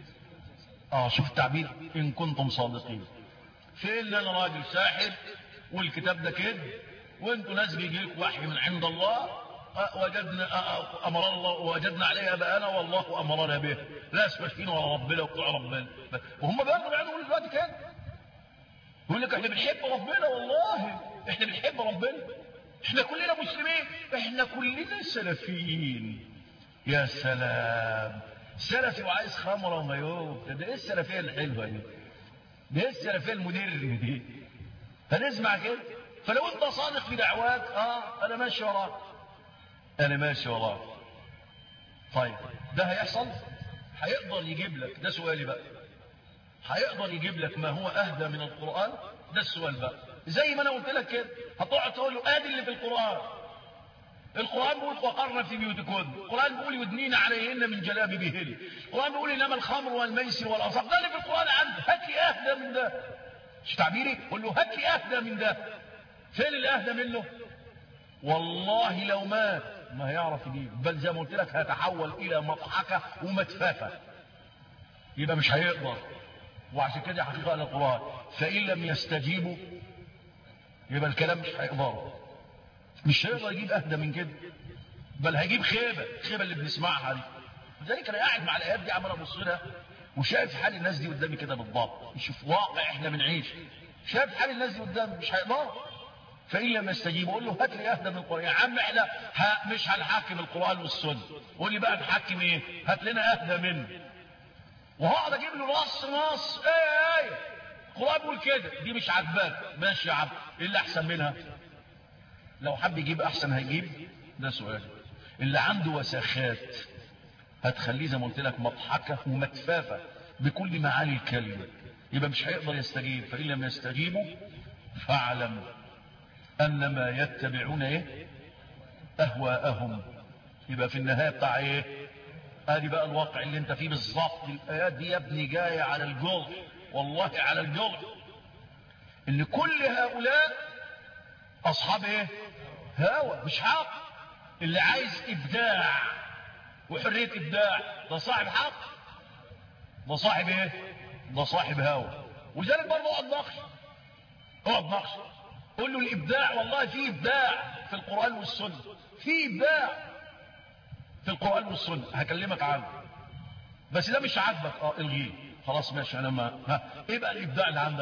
Speaker 2: اه شوف التعبير إن كنتم صادقين فين أنا راجل ساحر والكتاب ده كده وانتوا ناس بيجي لكم وحي من عند الله وجدنا امر الله وجدنا عليه اباءنا والله امرنا به لا اسمشين ولا ربنا وبتوع ربنا وهم برضه بيعملوا دلوقتي كده يقول لك احنا بنحب ربنا والله احنا بنحب ربنا احنا كلنا مسلمين احنا كلنا سلفيين يا سلام سلفي وعايز خمره ومايوه ده ايه السلفيه الحلوه دي ده ايه السلفيه المدر دي هنسمع كده فلو انت صادق في دعواك اه انا ماشي وراك انا ماشي وراك طيب ده هيحصل هيقدر يجيب لك ده سؤالي بقى هيقدر يجيب لك ما هو اهدى من القران ده السؤال بقى زي ما انا قلت لك كده هتقعد تقول له ادي اللي في القران القرآن بيقول وقرن في بيوتكن القرآن بيقول يدنين عليهن من جلابيبهن القرآن بيقول إنما الخمر والميسر والأنصاب ده اللي في القرآن عندك هات لي أهدى من ده مش تعبيري قول له هات لي أهدى من ده فين اللي أهدى منه والله لو مات ما هيعرف يجيب بل زي ما قلت لك هيتحول إلى مضحكة ومتفافة يبقى مش هيقدر وعشان كده حقيقة القرآن فإن لم يستجيبوا يبقى الكلام مش هيقدروا مش هيقدر يجيب اهدى من كده بل هيجيب خيبه الخيبه اللي بنسمعها دي لذلك انا قاعد مع الايات دي عمال ابص لها وشايف حال الناس دي قدامي كده بالضبط نشوف واقع احنا بنعيش شايف حال الناس دي قدامي مش هيقدروا فان لم يستجيب اقول له هات لي اهدى من القران يا عم احنا ها مش هنحكم القران والسنه قول لي بقى نحكم ايه هات لنا اهدى منه وهقعد اجيب له نص نص ايه ايه القران بيقول كده دي مش عاجباك ماشي يا عم ايه اللي احسن منها لو حب يجيب احسن هيجيب ده سؤال اللي عنده وساخات هتخليه زي ما قلت لك مضحكه ومتفافه بكل معاني الكلمه يبقى مش هيقدر يستجيب فان لم يستجيبوا فاعلم انما يتبعون ايه اهواءهم يبقى في النهايه بتاع ايه ادي بقى الواقع اللي انت فيه بالظبط الايات دي يا ابني جايه على الجرح والله على الجرح ان كل هؤلاء اصحاب ايه هوى مش حق اللي عايز ابداع وحريه ابداع ده صاحب حق ده صاحب ايه ده صاحب هوى ولذلك برضه اقعد نقش اقعد نقش قول له الابداع والله في ابداع في القران والسنه في ابداع في القران والسنه هكلمك عنه بس ده مش عاجبك اه الغيه خلاص ماشي انا ما ها ايه بقى الابداع اللي عندك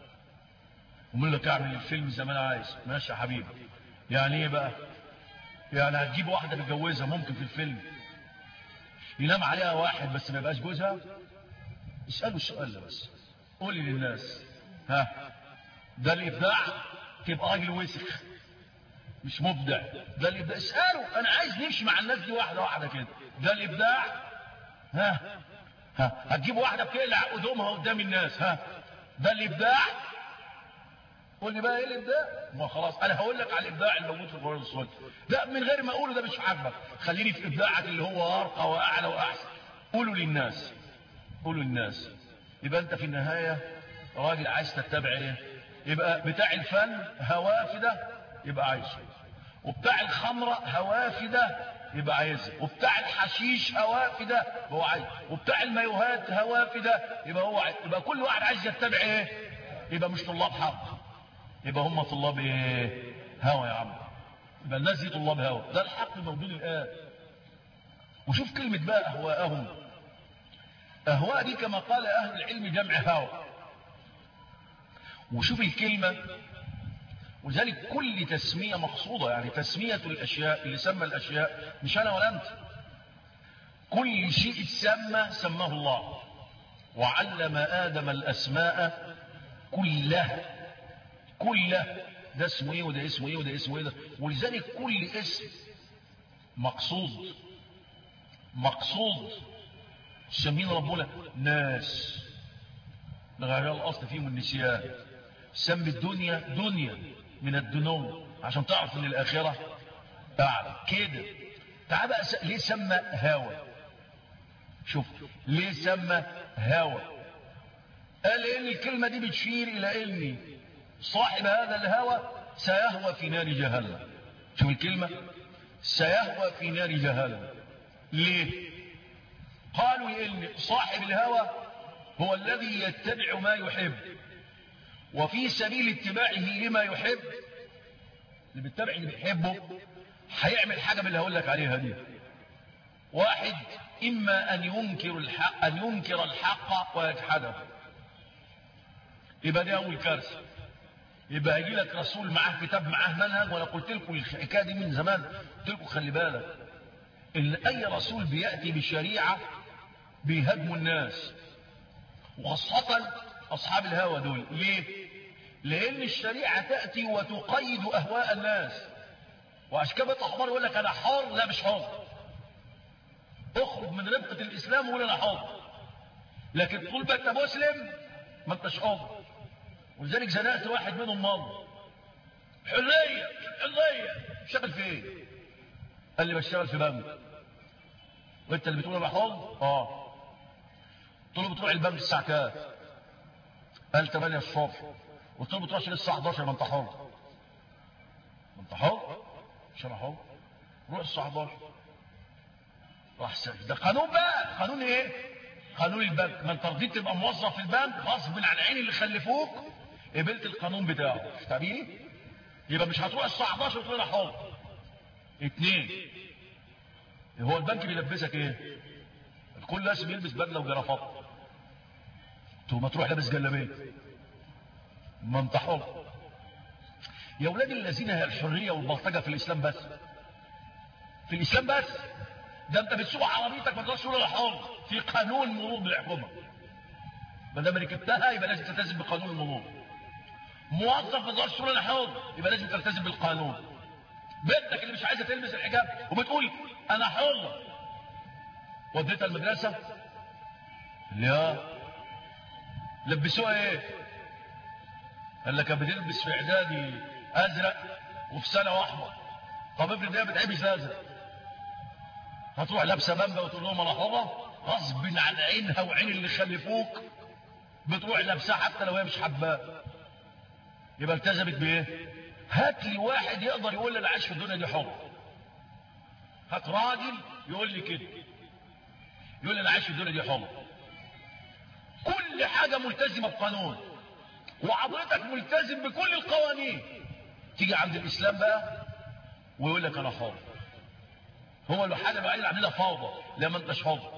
Speaker 2: ومن لك اعمل الفيلم زي ما انا عايز ماشي يا حبيبي يعني ايه بقى يعني هتجيب واحده تتجوزها ممكن في الفيلم ينام عليها واحد بس ما يبقاش جوزها اسالوا السؤال ده بس قولي للناس ها ده الابداع تبقى راجل وسخ مش مبدع ده الابداع اسالوا انا عايز نمشي مع الناس دي واحده واحده كده ده الابداع ها ها هتجيب واحده بتقلع قدومها قدام الناس ها ده الابداع قول لي بقى ايه الابداع ما خلاص انا هقول لك على الابداع الموجود في القران والسنه ده من غير ما اقوله ده مش عاجبك خليني في ابداعك اللي هو ارقى واعلى واحسن قولوا للناس قولوا للناس يبقى انت في النهايه راجل عايز تتبع ايه يبقى بتاع الفن هوافده يبقى عايزه وبتاع الخمره هوافده يبقى عايزها وبتاع الحشيش هوافده هو عايز وبتاع المايوهات هوافده يبقى هو عايز يبقى كل واحد عايز يتبع ايه يبقى مش طلاب حق يبقى هم طلاب ايه هوى يا عم يبقى الناس دي طلاب هوى ده الحق موجود الان وشوف كلمة بقى اهواءهم اهواء دي كما قال اهل العلم جمع هوى وشوف الكلمة ولذلك كل تسمية مقصودة يعني تسمية الاشياء اللي سمى الاشياء مش انا ولا انت كل شيء سمى سماه الله وعلم ادم الاسماء كلها كلها ده اسمه ايه وده اسمه ايه وده اسمه ايه ده ولذلك كل اسم مقصود مقصود سمين ربنا ناس لغاية الاصل فيهم النسيان سمي الدنيا دنيا من الدنو عشان تعرف ان الاخرة بعد كده تعال بقى س... ليه سمى هوى شوف ليه سمى هوى قال ان الكلمة دي بتشير الى اني صاحب هذا الهوى سيهوى في نار جهنم شوف الكلمة سيهوى في نار جهنم ليه قالوا ان صاحب الهوى هو الذي يتبع ما يحب وفي سبيل اتباعه لما يحب اللي بيتبع اللي بيحبه هيعمل حاجة من اللي هقول لك عليها دي واحد اما ان ينكر الحق ان ينكر الحق ويجحده يبقى دي اول كارثه يبقى يجي لك رسول معاه كتاب معاه منهج وانا قلت لكم الحكايه دي من زمان قلت لكم خلي بالك ان اي رسول بياتي بشريعه بيهاجموا الناس وخاصه اصحاب الهوى دول ليه لان الشريعه تاتي وتقيد اهواء الناس وعشان كده احمر يقول لك انا حر لا مش حر اخرج من ربقه الاسلام وقول انا حر لكن طول ما انت مسلم ما انتش حر ولذلك زنقت واحد منهم مرة حرية حرية شغل في ايه قال لي بشتغل في بنك وانت اللي بتقول انا حر اه قلت له بتروح البنك الساعة كام قال 8 الصبح قلت له بتروحش للساعة 11 ما انت حر ما انت حر مش انا حر روح الساعة 11 راح سأل ده قانون بقى قانون ايه قانون البنك ما انت رضيت تبقى موظف في البنك غصب عن العين اللي خلفوك قبلت القانون بتاعه تعبيني يبقى مش هتروح الساعه 11 وتقول انا حر اتنين هو البنك بيلبسك ايه الكل لازم يلبس بدله وجرافات تو ما تروح لابس جلابيه ما انت حر يا اولاد الذين هي الحريه والبلطجه في الاسلام بس في الاسلام بس ده انت بتسوق عربيتك ما تقدرش تقول انا حر في قانون مرور بيحكمها ما دام ركبتها يبقى لازم تلتزم بقانون المرور موظف ما تقدرش تقول انا حر يبقى لازم تلتزم بالقانون بنتك اللي مش عايزه تلبس الحجاب وبتقول انا حر وديتها المدرسه لا لبسوها ايه قال لك بتلبس في اعدادي ازرق وفي ثانوي احمر طب افرض هي بتلبس ازرق هتروح لابسه بامبا وتقول لهم انا حره غصب عن عينها وعين اللي خلفوك بتروح لابسها حتى لو هي مش حباه يبقى التزمت بايه هات لي واحد يقدر يقول لي انا عايش في الدنيا دي حر هات راجل يقول لي كده يقول لي انا عايش في الدنيا دي حر كل حاجه ملتزمه بقانون وحضرتك ملتزم بكل القوانين تيجي عند الاسلام بقى ويقول لك انا حر هو الحاجه الوحيده اللي عاملها فوضى لا ما انتش حر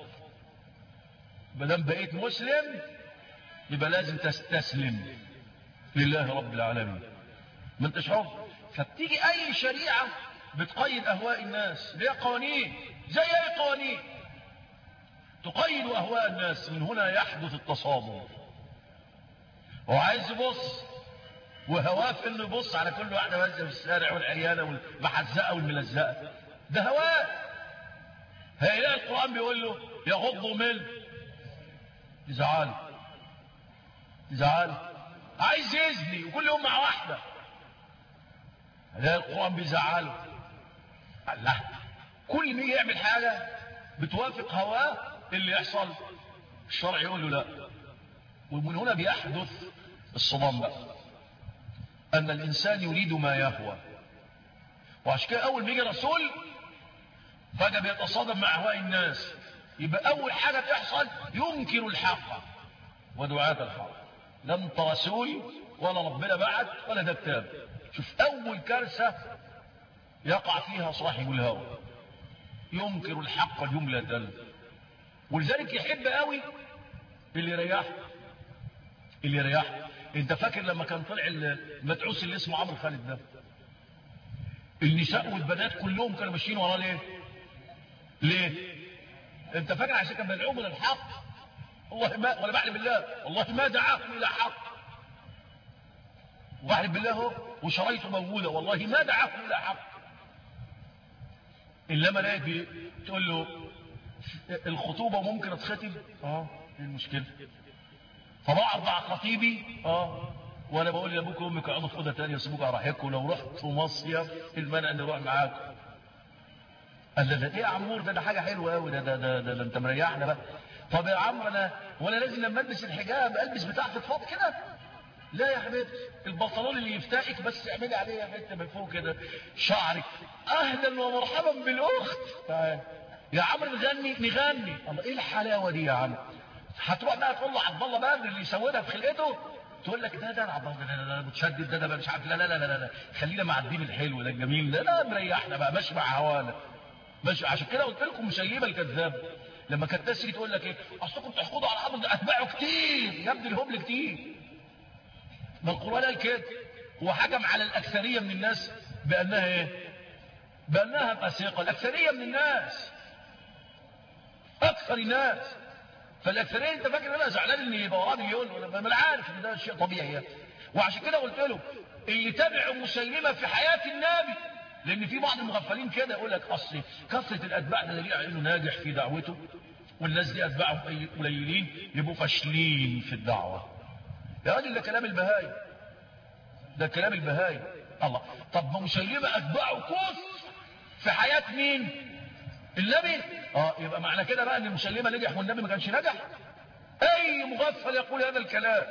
Speaker 2: ما دام بقيت مسلم يبقى لازم تستسلم لله رب العالمين ما انتش حر فبتيجي اي شريعه بتقيد اهواء الناس ليها قوانين زي اي قوانين تقيد اهواء الناس من هنا يحدث التصادم هو عايز يبص وهواه في انه يبص على كل واحده ماشيه في الشارع والعريانه والمحزقه والملزقه ده هواه هيلاقي القران بيقول له يغض من تزعل تزعل عايز يزني وكل يوم مع واحدة هذا القرآن بيزعله الله كل ما يجي يعمل حاجة بتوافق هواه اللي يحصل الشرع يقول له لا ومن هنا بيحدث الصدام بقى أن الإنسان يريد ما يهوى وعشان كده أول ما يجي رسول فجأة بيتصادم مع أهواء الناس يبقى أول حاجة تحصل ينكر الحق ودعاة الحق لا انت رسول ولا ربنا بعد ولا ده كتاب شوف أول كارثة يقع فيها صاحب الهوى ينكر الحق جملة ولذلك يحب قوي اللي يريحه اللي يريحه انت فاكر لما كان طلع المدعوس اللي اسمه عمرو خالد ده النساء والبنات كلهم كانوا ماشيين وراه ليه ليه انت فاكر عشان كان مدعو من الحق والله ما ولا بعلم بالله والله ما دعاهم الى حق وبعلم بالله هو وشريط موجوده والله ما دعاهم الى حق انما لاقي تقول له الخطوبه ممكن اتختم اه ايه المشكله فبقعد مع خطيبي اه وانا بقول لابوك وامك اقعدوا في اوضه ثانيه سيبوك على راحتكم لو رحتوا مصيف المانع اني اروح معاكم قال له ده ايه يا عمور ده ده حاجه حلوه قوي ده ده ده, ده, ده انت مريحنا بقى طب يا عمرو انا وانا لازم لما البس الحجاب البس بتاع فضفاض كده لا يا حبيبتي البنطلون اللي يفتقك بس اعملي عليه حته من فوق كده شعرك اهلا ومرحبا بالاخت تعال يا عمرو نغني نغني الله ايه الحلاوه دي يا عم هتروح بقى تقول له عبد الله بدر اللي يسودها في خلقته تقول لك ده ده عبد الله ده ده متشدد ده ده مش عارف لا لا لا لا لا خلينا مع الدين الحلو ده الجميل ده لا مريحنا بقى ماشي مع هوانا ماشي عشان كده قلت لكم مسيبه الكذاب لما كانت الناس تيجي تقول لك ايه اصلكم تحقدوا على عبد اتباعه كتير يا ابني الهبل كتير ما القران قال كده هو حكم على الاكثريه من الناس بانها ايه بانها فاسقه الاكثريه من الناس اكثر الناس فالاكثريه انت فاكر انا زعلان ان يبقى وراه مليون ولا ما انا عارف ان ده شيء طبيعي يعني. وعشان كده قلت له اللي تبع مسيلمه في حياه النبي لان في بعض المغفلين كده يقول لك اصل كثره الاتباع ده دليل على انه ناجح في دعوته والناس دي اتباعهم قليلين يبقوا فاشلين في الدعوه يا راجل ده كلام البهايم ده كلام البهايم الله طب ما مسيلمه اتباعه كفر في حياه مين النبي اه يبقى معنى كده بقى ان المسلمه نجح والنبي ما كانش نجح اي مغفل يقول هذا الكلام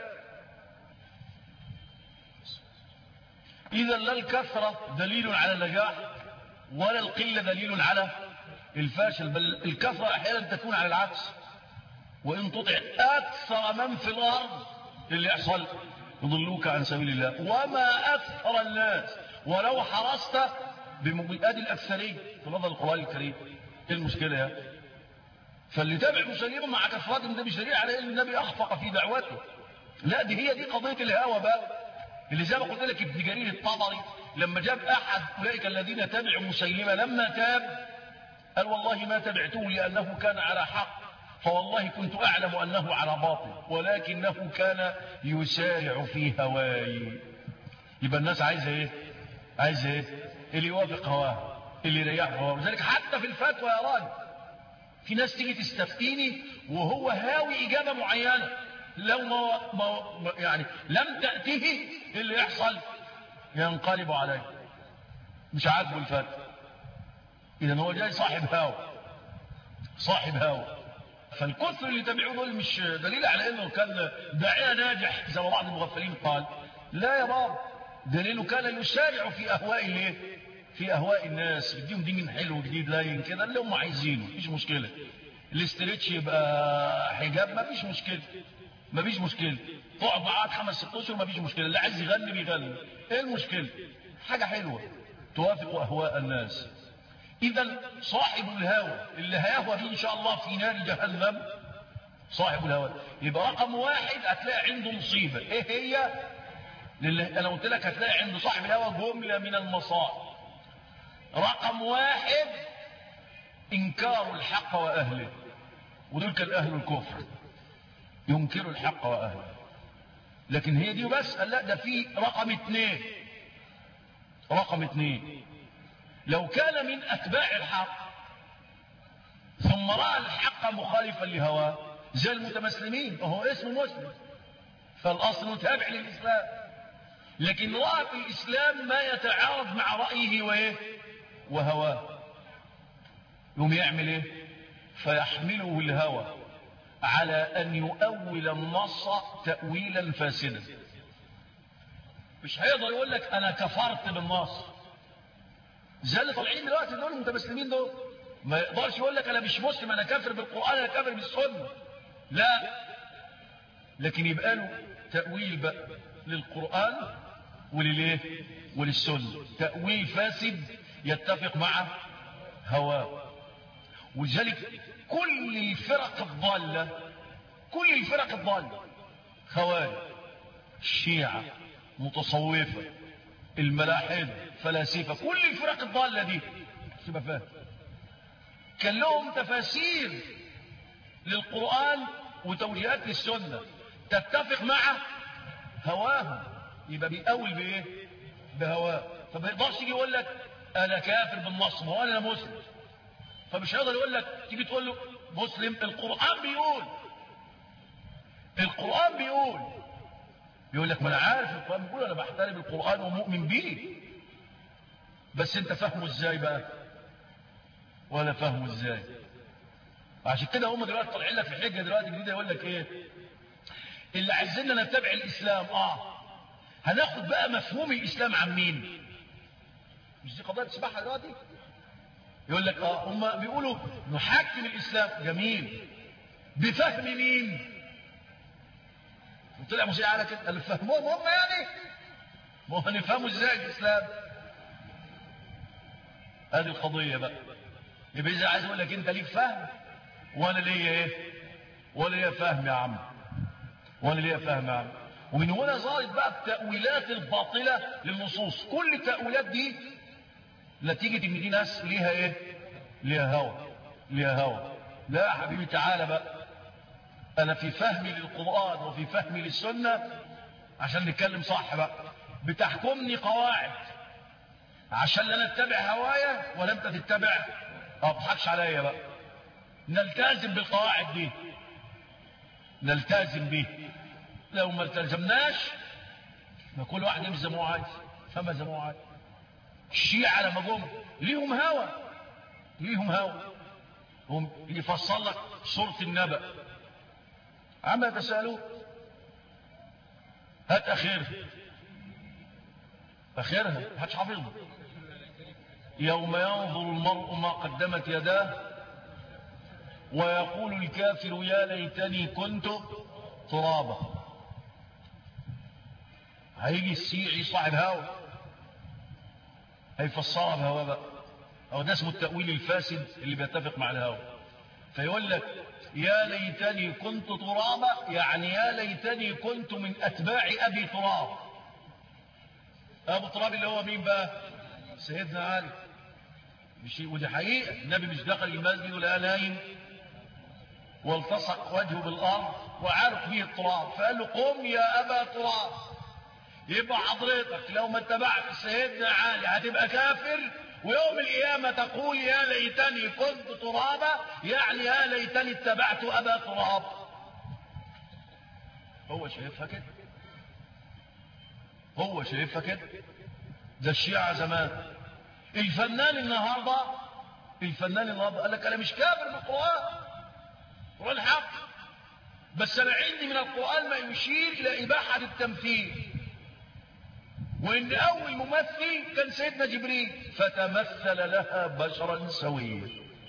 Speaker 2: اذا لا الكثره دليل على النجاح ولا القله دليل على الفاشل بل الكثره احيانا تكون على العكس وان تطع اكثر من في الارض اللي يحصل يضلوك عن سبيل الله وما اكثر الناس ولو حرصت بمجهود الاكثريه في نظر القران الكريم ايه المشكله يا فاللي تابع مسلمه مع كثرتهم ده مش دليل على ان النبي اخفق في دعوته لا دي هي دي قضيه الهوى بقى اللي زي ما قلت لك ابن جرير الطبري لما جاب احد اولئك الذين تبعوا مسيلمه لما تاب قال والله ما تبعته لانه كان على حق فوالله كنت اعلم انه على باطل ولكنه كان يسارع في هواي يبقى الناس عايزه ايه عايزه ايه اللي يوافق هواه اللي يريحه هواه ولذلك حتى في الفتوى يا راجل في ناس تيجي تستفتيني وهو هاوي اجابه معينه لو ما, ما يعني لم تاته اللي يحصل ينقلب عليه مش عاجبه الفتوى اذا هو جاي صاحب هاوي صاحب هاوي فالكثر اللي تبعوه دول مش دليل على انه كان داعيه ناجح زي ما بعض المغفلين قال لا يا بابا دليله كان يسارع في اهواء الايه في اهواء الناس يديهم دين حلو جديد لاين كده اللي هم عايزينه مفيش مشكله الاسترتش يبقى حجاب مفيش مشكله مفيش مشكله تقعد معاه خمس ست اشهر مفيش مشكله اللي عايز يغني بيغني ايه المشكله حاجه حلوه توافق اهواء الناس اذا صاحب الهوى اللي هيهوى فيه ان شاء الله في نار جهنم صاحب الهوى يبقى رقم واحد هتلاقي عنده مصيبه ايه هي لله انا قلت لك هتلاقي عند صاحب الهوى جمله من المصائب رقم واحد انكار الحق واهله ودول كان اهل الكفر ينكروا الحق واهله لكن هي دي بس قال لا ده في رقم اثنين رقم اثنين لو كان من اتباع الحق ثم راى الحق مخالفا لهواه زي المتمسلمين وهو اسمه مسلم فالأصل متابع للإسلام لكن رأى في الإسلام ما يتعارض مع رأيه وإيه وهواه يوم يعمل إيه فيحمله الهوى على أن يؤول النص تأويلا فاسدا مش هيقدر يقول لك أنا كفرت بالنص زي اللي طالعين دلوقتي دول المتمسلمين دول ما يقدرش يقول لك أنا مش مسلم أنا كافر بالقرآن أنا كافر بالسنة لا لكن يبقى له تأويل بقى للقرآن ولليه وللسنة تأويل فاسد يتفق مع هواه ولذلك كل الفرق الضالة كل الفرق الضالة خوارج الشيعة متصوفة الملاحد فلاسفة كل الفرق الضالة دي تبقى فاهم كان لهم تفاسير للقرآن وتوجيهات للسنة تتفق مع هواهم يبقى بيقول بايه بهواه فما يقدرش يجي يقول لك انا كافر بالنص ما هو انا مسلم فمش هيقدر يقول لك تيجي تقول له مسلم القرآن بيقول القرآن بيقول يقول لك ما انا عارف القرآن بيقول انا بحترم القرآن ومؤمن بيه بس انت فاهمه ازاي بقى ولا فاهمه ازاي عشان كده هم دلوقتي طالعين لك في حجه دلوقتي جديده يقول لك ايه اللي عايزيننا نتبع الاسلام اه هناخد بقى مفهوم الاسلام عن مين مش دي قضيه تسمعها دلوقتي يقول لك اه هم بيقولوا نحكم الاسلام جميل بفهم مين وطلع مسيح على كده قال فهموهم هم يعني ما هو هنفهموا ازاي الاسلام هذه القضيه بقى يبقى اذا عايز اقول لك انت ليك فهم وانا ليا ايه ولا ليا فهم يا عم وانا ليا فهم يا عم ومن هنا ظهرت بقى التأويلات الباطلة للنصوص كل التأويلات دي نتيجة ان دي ناس ليها ايه ليها هوى ليها هوى لا يا حبيبي تعالى بقى انا في فهمي للقرآن وفي فهمي للسنة عشان نتكلم صح بقى بتحكمني قواعد عشان لا نتبع هوايا ولا انت تتبع اه بتضحكش عليا بقى نلتزم بالقواعد دي نلتزم بيه لو ما التزمناش ما كل واحد يمشي زي ما هو عايز فما زي ما هو عايز الشيعة لما جم ليهم هوى ليهم هوى هم يفصل لك سورة النبأ عما يتساءلون هات اخرها اخرها هاتش حافظها يوم ينظر المرء ما قدمت يداه ويقول الكافر يا ليتني كنت ترابا هيجي السيعي صاحب هوا هيفسرها بهوا بقى هو ده اسمه التأويل الفاسد اللي بيتفق مع الهوا فيقول لك يا ليتني كنت ترابا يعني يا ليتني كنت من أتباع أبي تراب أبو تراب اللي هو مين بقى سيدنا علي مش ودي حقيقة النبي مش دخل المسجد ولا نايم والتصق وجهه بالأرض وعرق به التراب فقال له قم يا أبا تراب يبقى حضرتك لو ما اتبعت سيدنا علي هتبقى كافر ويوم القيامة تقول يا ليتني كنت ترابا يعني يا ليتني اتبعت أبا تراب هو شايفها كده هو شايفها كده ده الشيعة زمان الفنان النهاردة الفنان النهاردة قال لك أنا مش كافر بالقرآن القرآن حق بس أنا عندي من القرآن ما يشير إلى إباحة التمثيل وإن أول ممثل كان سيدنا جبريل فتمثل لها بشرا سويا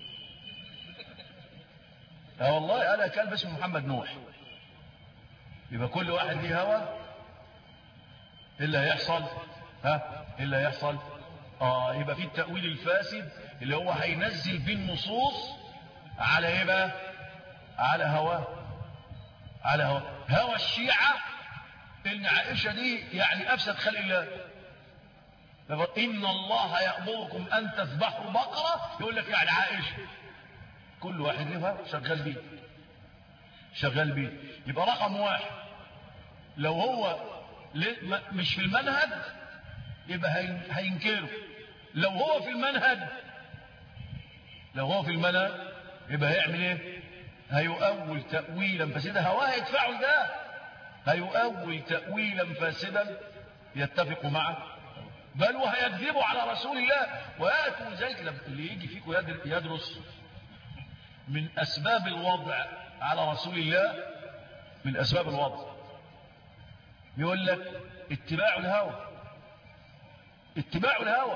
Speaker 2: اه والله قالها كلب اسمه محمد نوح يبقى كل واحد ليه هوى ايه اللي هيحصل ها ايه اللي هيحصل اه يبقى في التأويل الفاسد اللي هو هينزل بيه النصوص على ايه بقى على هواه على هواه هوى الشيعة ان عائشة دي يعني افسد خلق الله إن الله يأمركم أن تذبحوا بقرة يقول لك يعني عائشة كل واحد له شغال بيه شغال بيه يبقى رقم واحد لو هو مش في المنهج يبقى هينكره لو هو في المنهج لو هو في المنهج يبقى هيعمل ايه هيؤول تأويلا فسيدة هواه يدفعه ده هيؤول تأويلا فاسدا يتفق معه بل وهيكذبوا على رسول الله ويأتوا ذلك اللي يجي فيكم يدرس من أسباب الوضع على رسول الله من أسباب الوضع يقول لك اتباع الهوى اتباع الهوى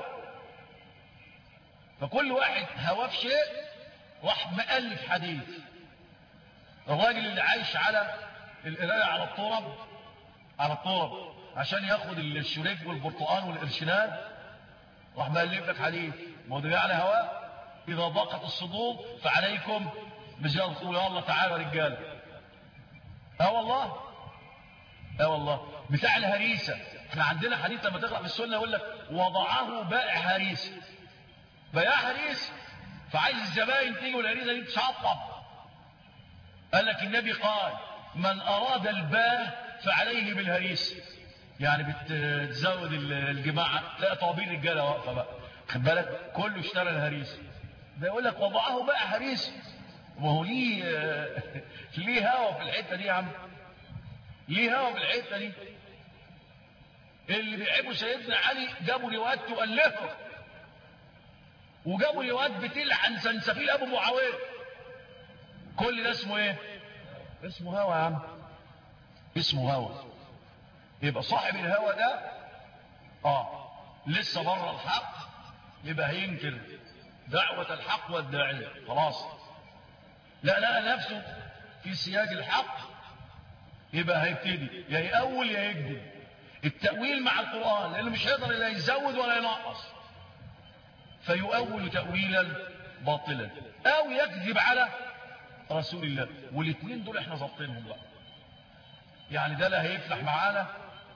Speaker 2: فكل واحد هواه في شيء راح مألف حديث الراجل اللي عايش على القرايه على الطرب على الطرب عشان ياخد الشريف والبرتقال والقرشنات راح مألف لك حديث ما ده على هواه اذا ضاقت الصدور فعليكم بزيادة تقول يا الله تعالى رجال اه والله اه والله بتاع الهريسه احنا عندنا حديث لما تقرا في السنه يقول لك وضعه بائع هريسه بياع هريسه فعايز الزباين تيجي والهريسه دي تشطب قال لك النبي قال من اراد الباه فعليه بالهريسه يعني بتزود الجماعه لا طوابير رجاله واقفه بقى خد بالك كله اشترى الهريسه ده يقول لك وضعه بائع هريسه وهو ليه ليه هوا في الحته دي يا عم ليه هوا في الحته دي اللي بيعيبوا سيدنا علي جابوا روايات تؤلفه وجابوا روايات بتلعن سنسفيل ابو معاويه كل ده اسمه ايه اسمه هوا يا عم اسمه هوا يبقى صاحب الهوى ده اه لسه بره الحق يبقى هينكر دعوة الحق والداعية خلاص لا لا نفسه في سياج الحق يبقى هيبتدي يا يأول يا يكذب التأويل مع القرآن لأنه مش هيقدر لا يزود ولا ينقص فيؤول تأويلا باطلا أو يكذب على رسول الله والاثنين دول احنا ظابطينهم بقى يعني ده لا هيفلح معانا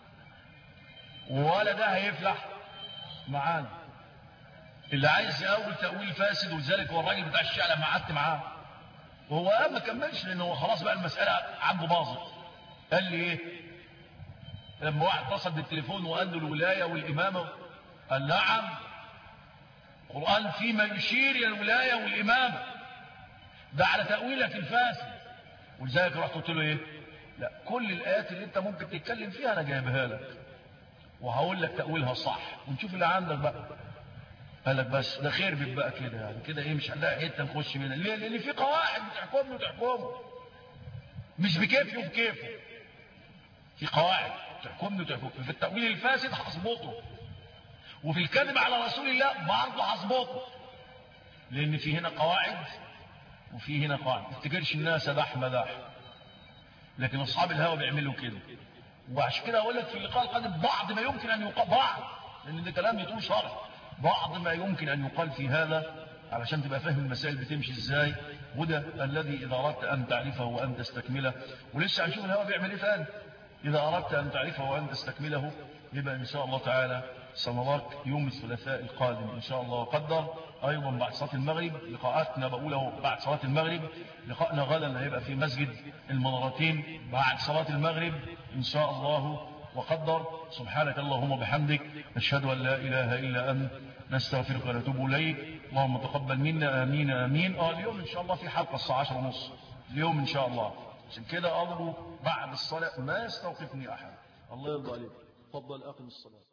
Speaker 2: ولا ده هيفلح معانا اللي عايز يقول تأويل فاسد ولذلك هو الراجل بتاع الشعر لما قعدت معاه وهو ما كملش لانه هو خلاص بقى المسألة عنده باظت قال لي ايه لما واحد اتصل بالتليفون وقال له الولاية والإمامة قال نعم القرآن فيما يشير إلى الولاية والإمامة ده على تأويلك الفاسد ولذلك رحت قلت له ايه لا كل الآيات اللي انت ممكن تتكلم فيها انا جايبها لك وهقول لك تأويلها صح ونشوف اللي عندك بقى قال لك بس ده خير بيبقى كده يعني كده ايه مش هنلاقي حته نخش منها ليه لان في قواعد بتحكمني وتحكمه مش بكيفي وبكيفه في قواعد تحكمني وتحكمه في التأويل الفاسد هظبطه وفي الكذب على رسول الله برضه هظبطه لان في هنا قواعد وفي هنا قواعد ما تفتكرش الناس دح مدح لكن اصحاب الهوى بيعملوا كده وعشان كده اقول لك في اللقاء القادم بعض ما يمكن ان يقال بعض لان ده كلام يطول شرح بعض ما يمكن ان يقال في هذا علشان تبقى فاهم المسائل بتمشي ازاي وده الذي اذا اردت ان تعرفه وان تستكمله ولسه هنشوف الهوى بيعمل ايه ثاني اذا اردت ان تعرفه وان تستكمله يبقى ان شاء الله تعالى سنراك يوم الثلاثاء القادم ان شاء الله وقدر ايضا بعد صلاه المغرب لقاءاتنا بقوله بعد صلاه المغرب لقاءنا غدا هيبقى في مسجد المنارتين بعد صلاه المغرب ان شاء الله وقدر سبحانك اللهم وبحمدك نشهد ان لا اله الا انت نستغفرك ونتوب اليك اللهم تقبل منا امين امين اه اليوم ان شاء الله في حلقه الساعه 10 ونص اليوم ان شاء الله عشان كده ارجو بعد الصلاه ما يستوقفني احد الله يرضى عليك تفضل اقم الصلاه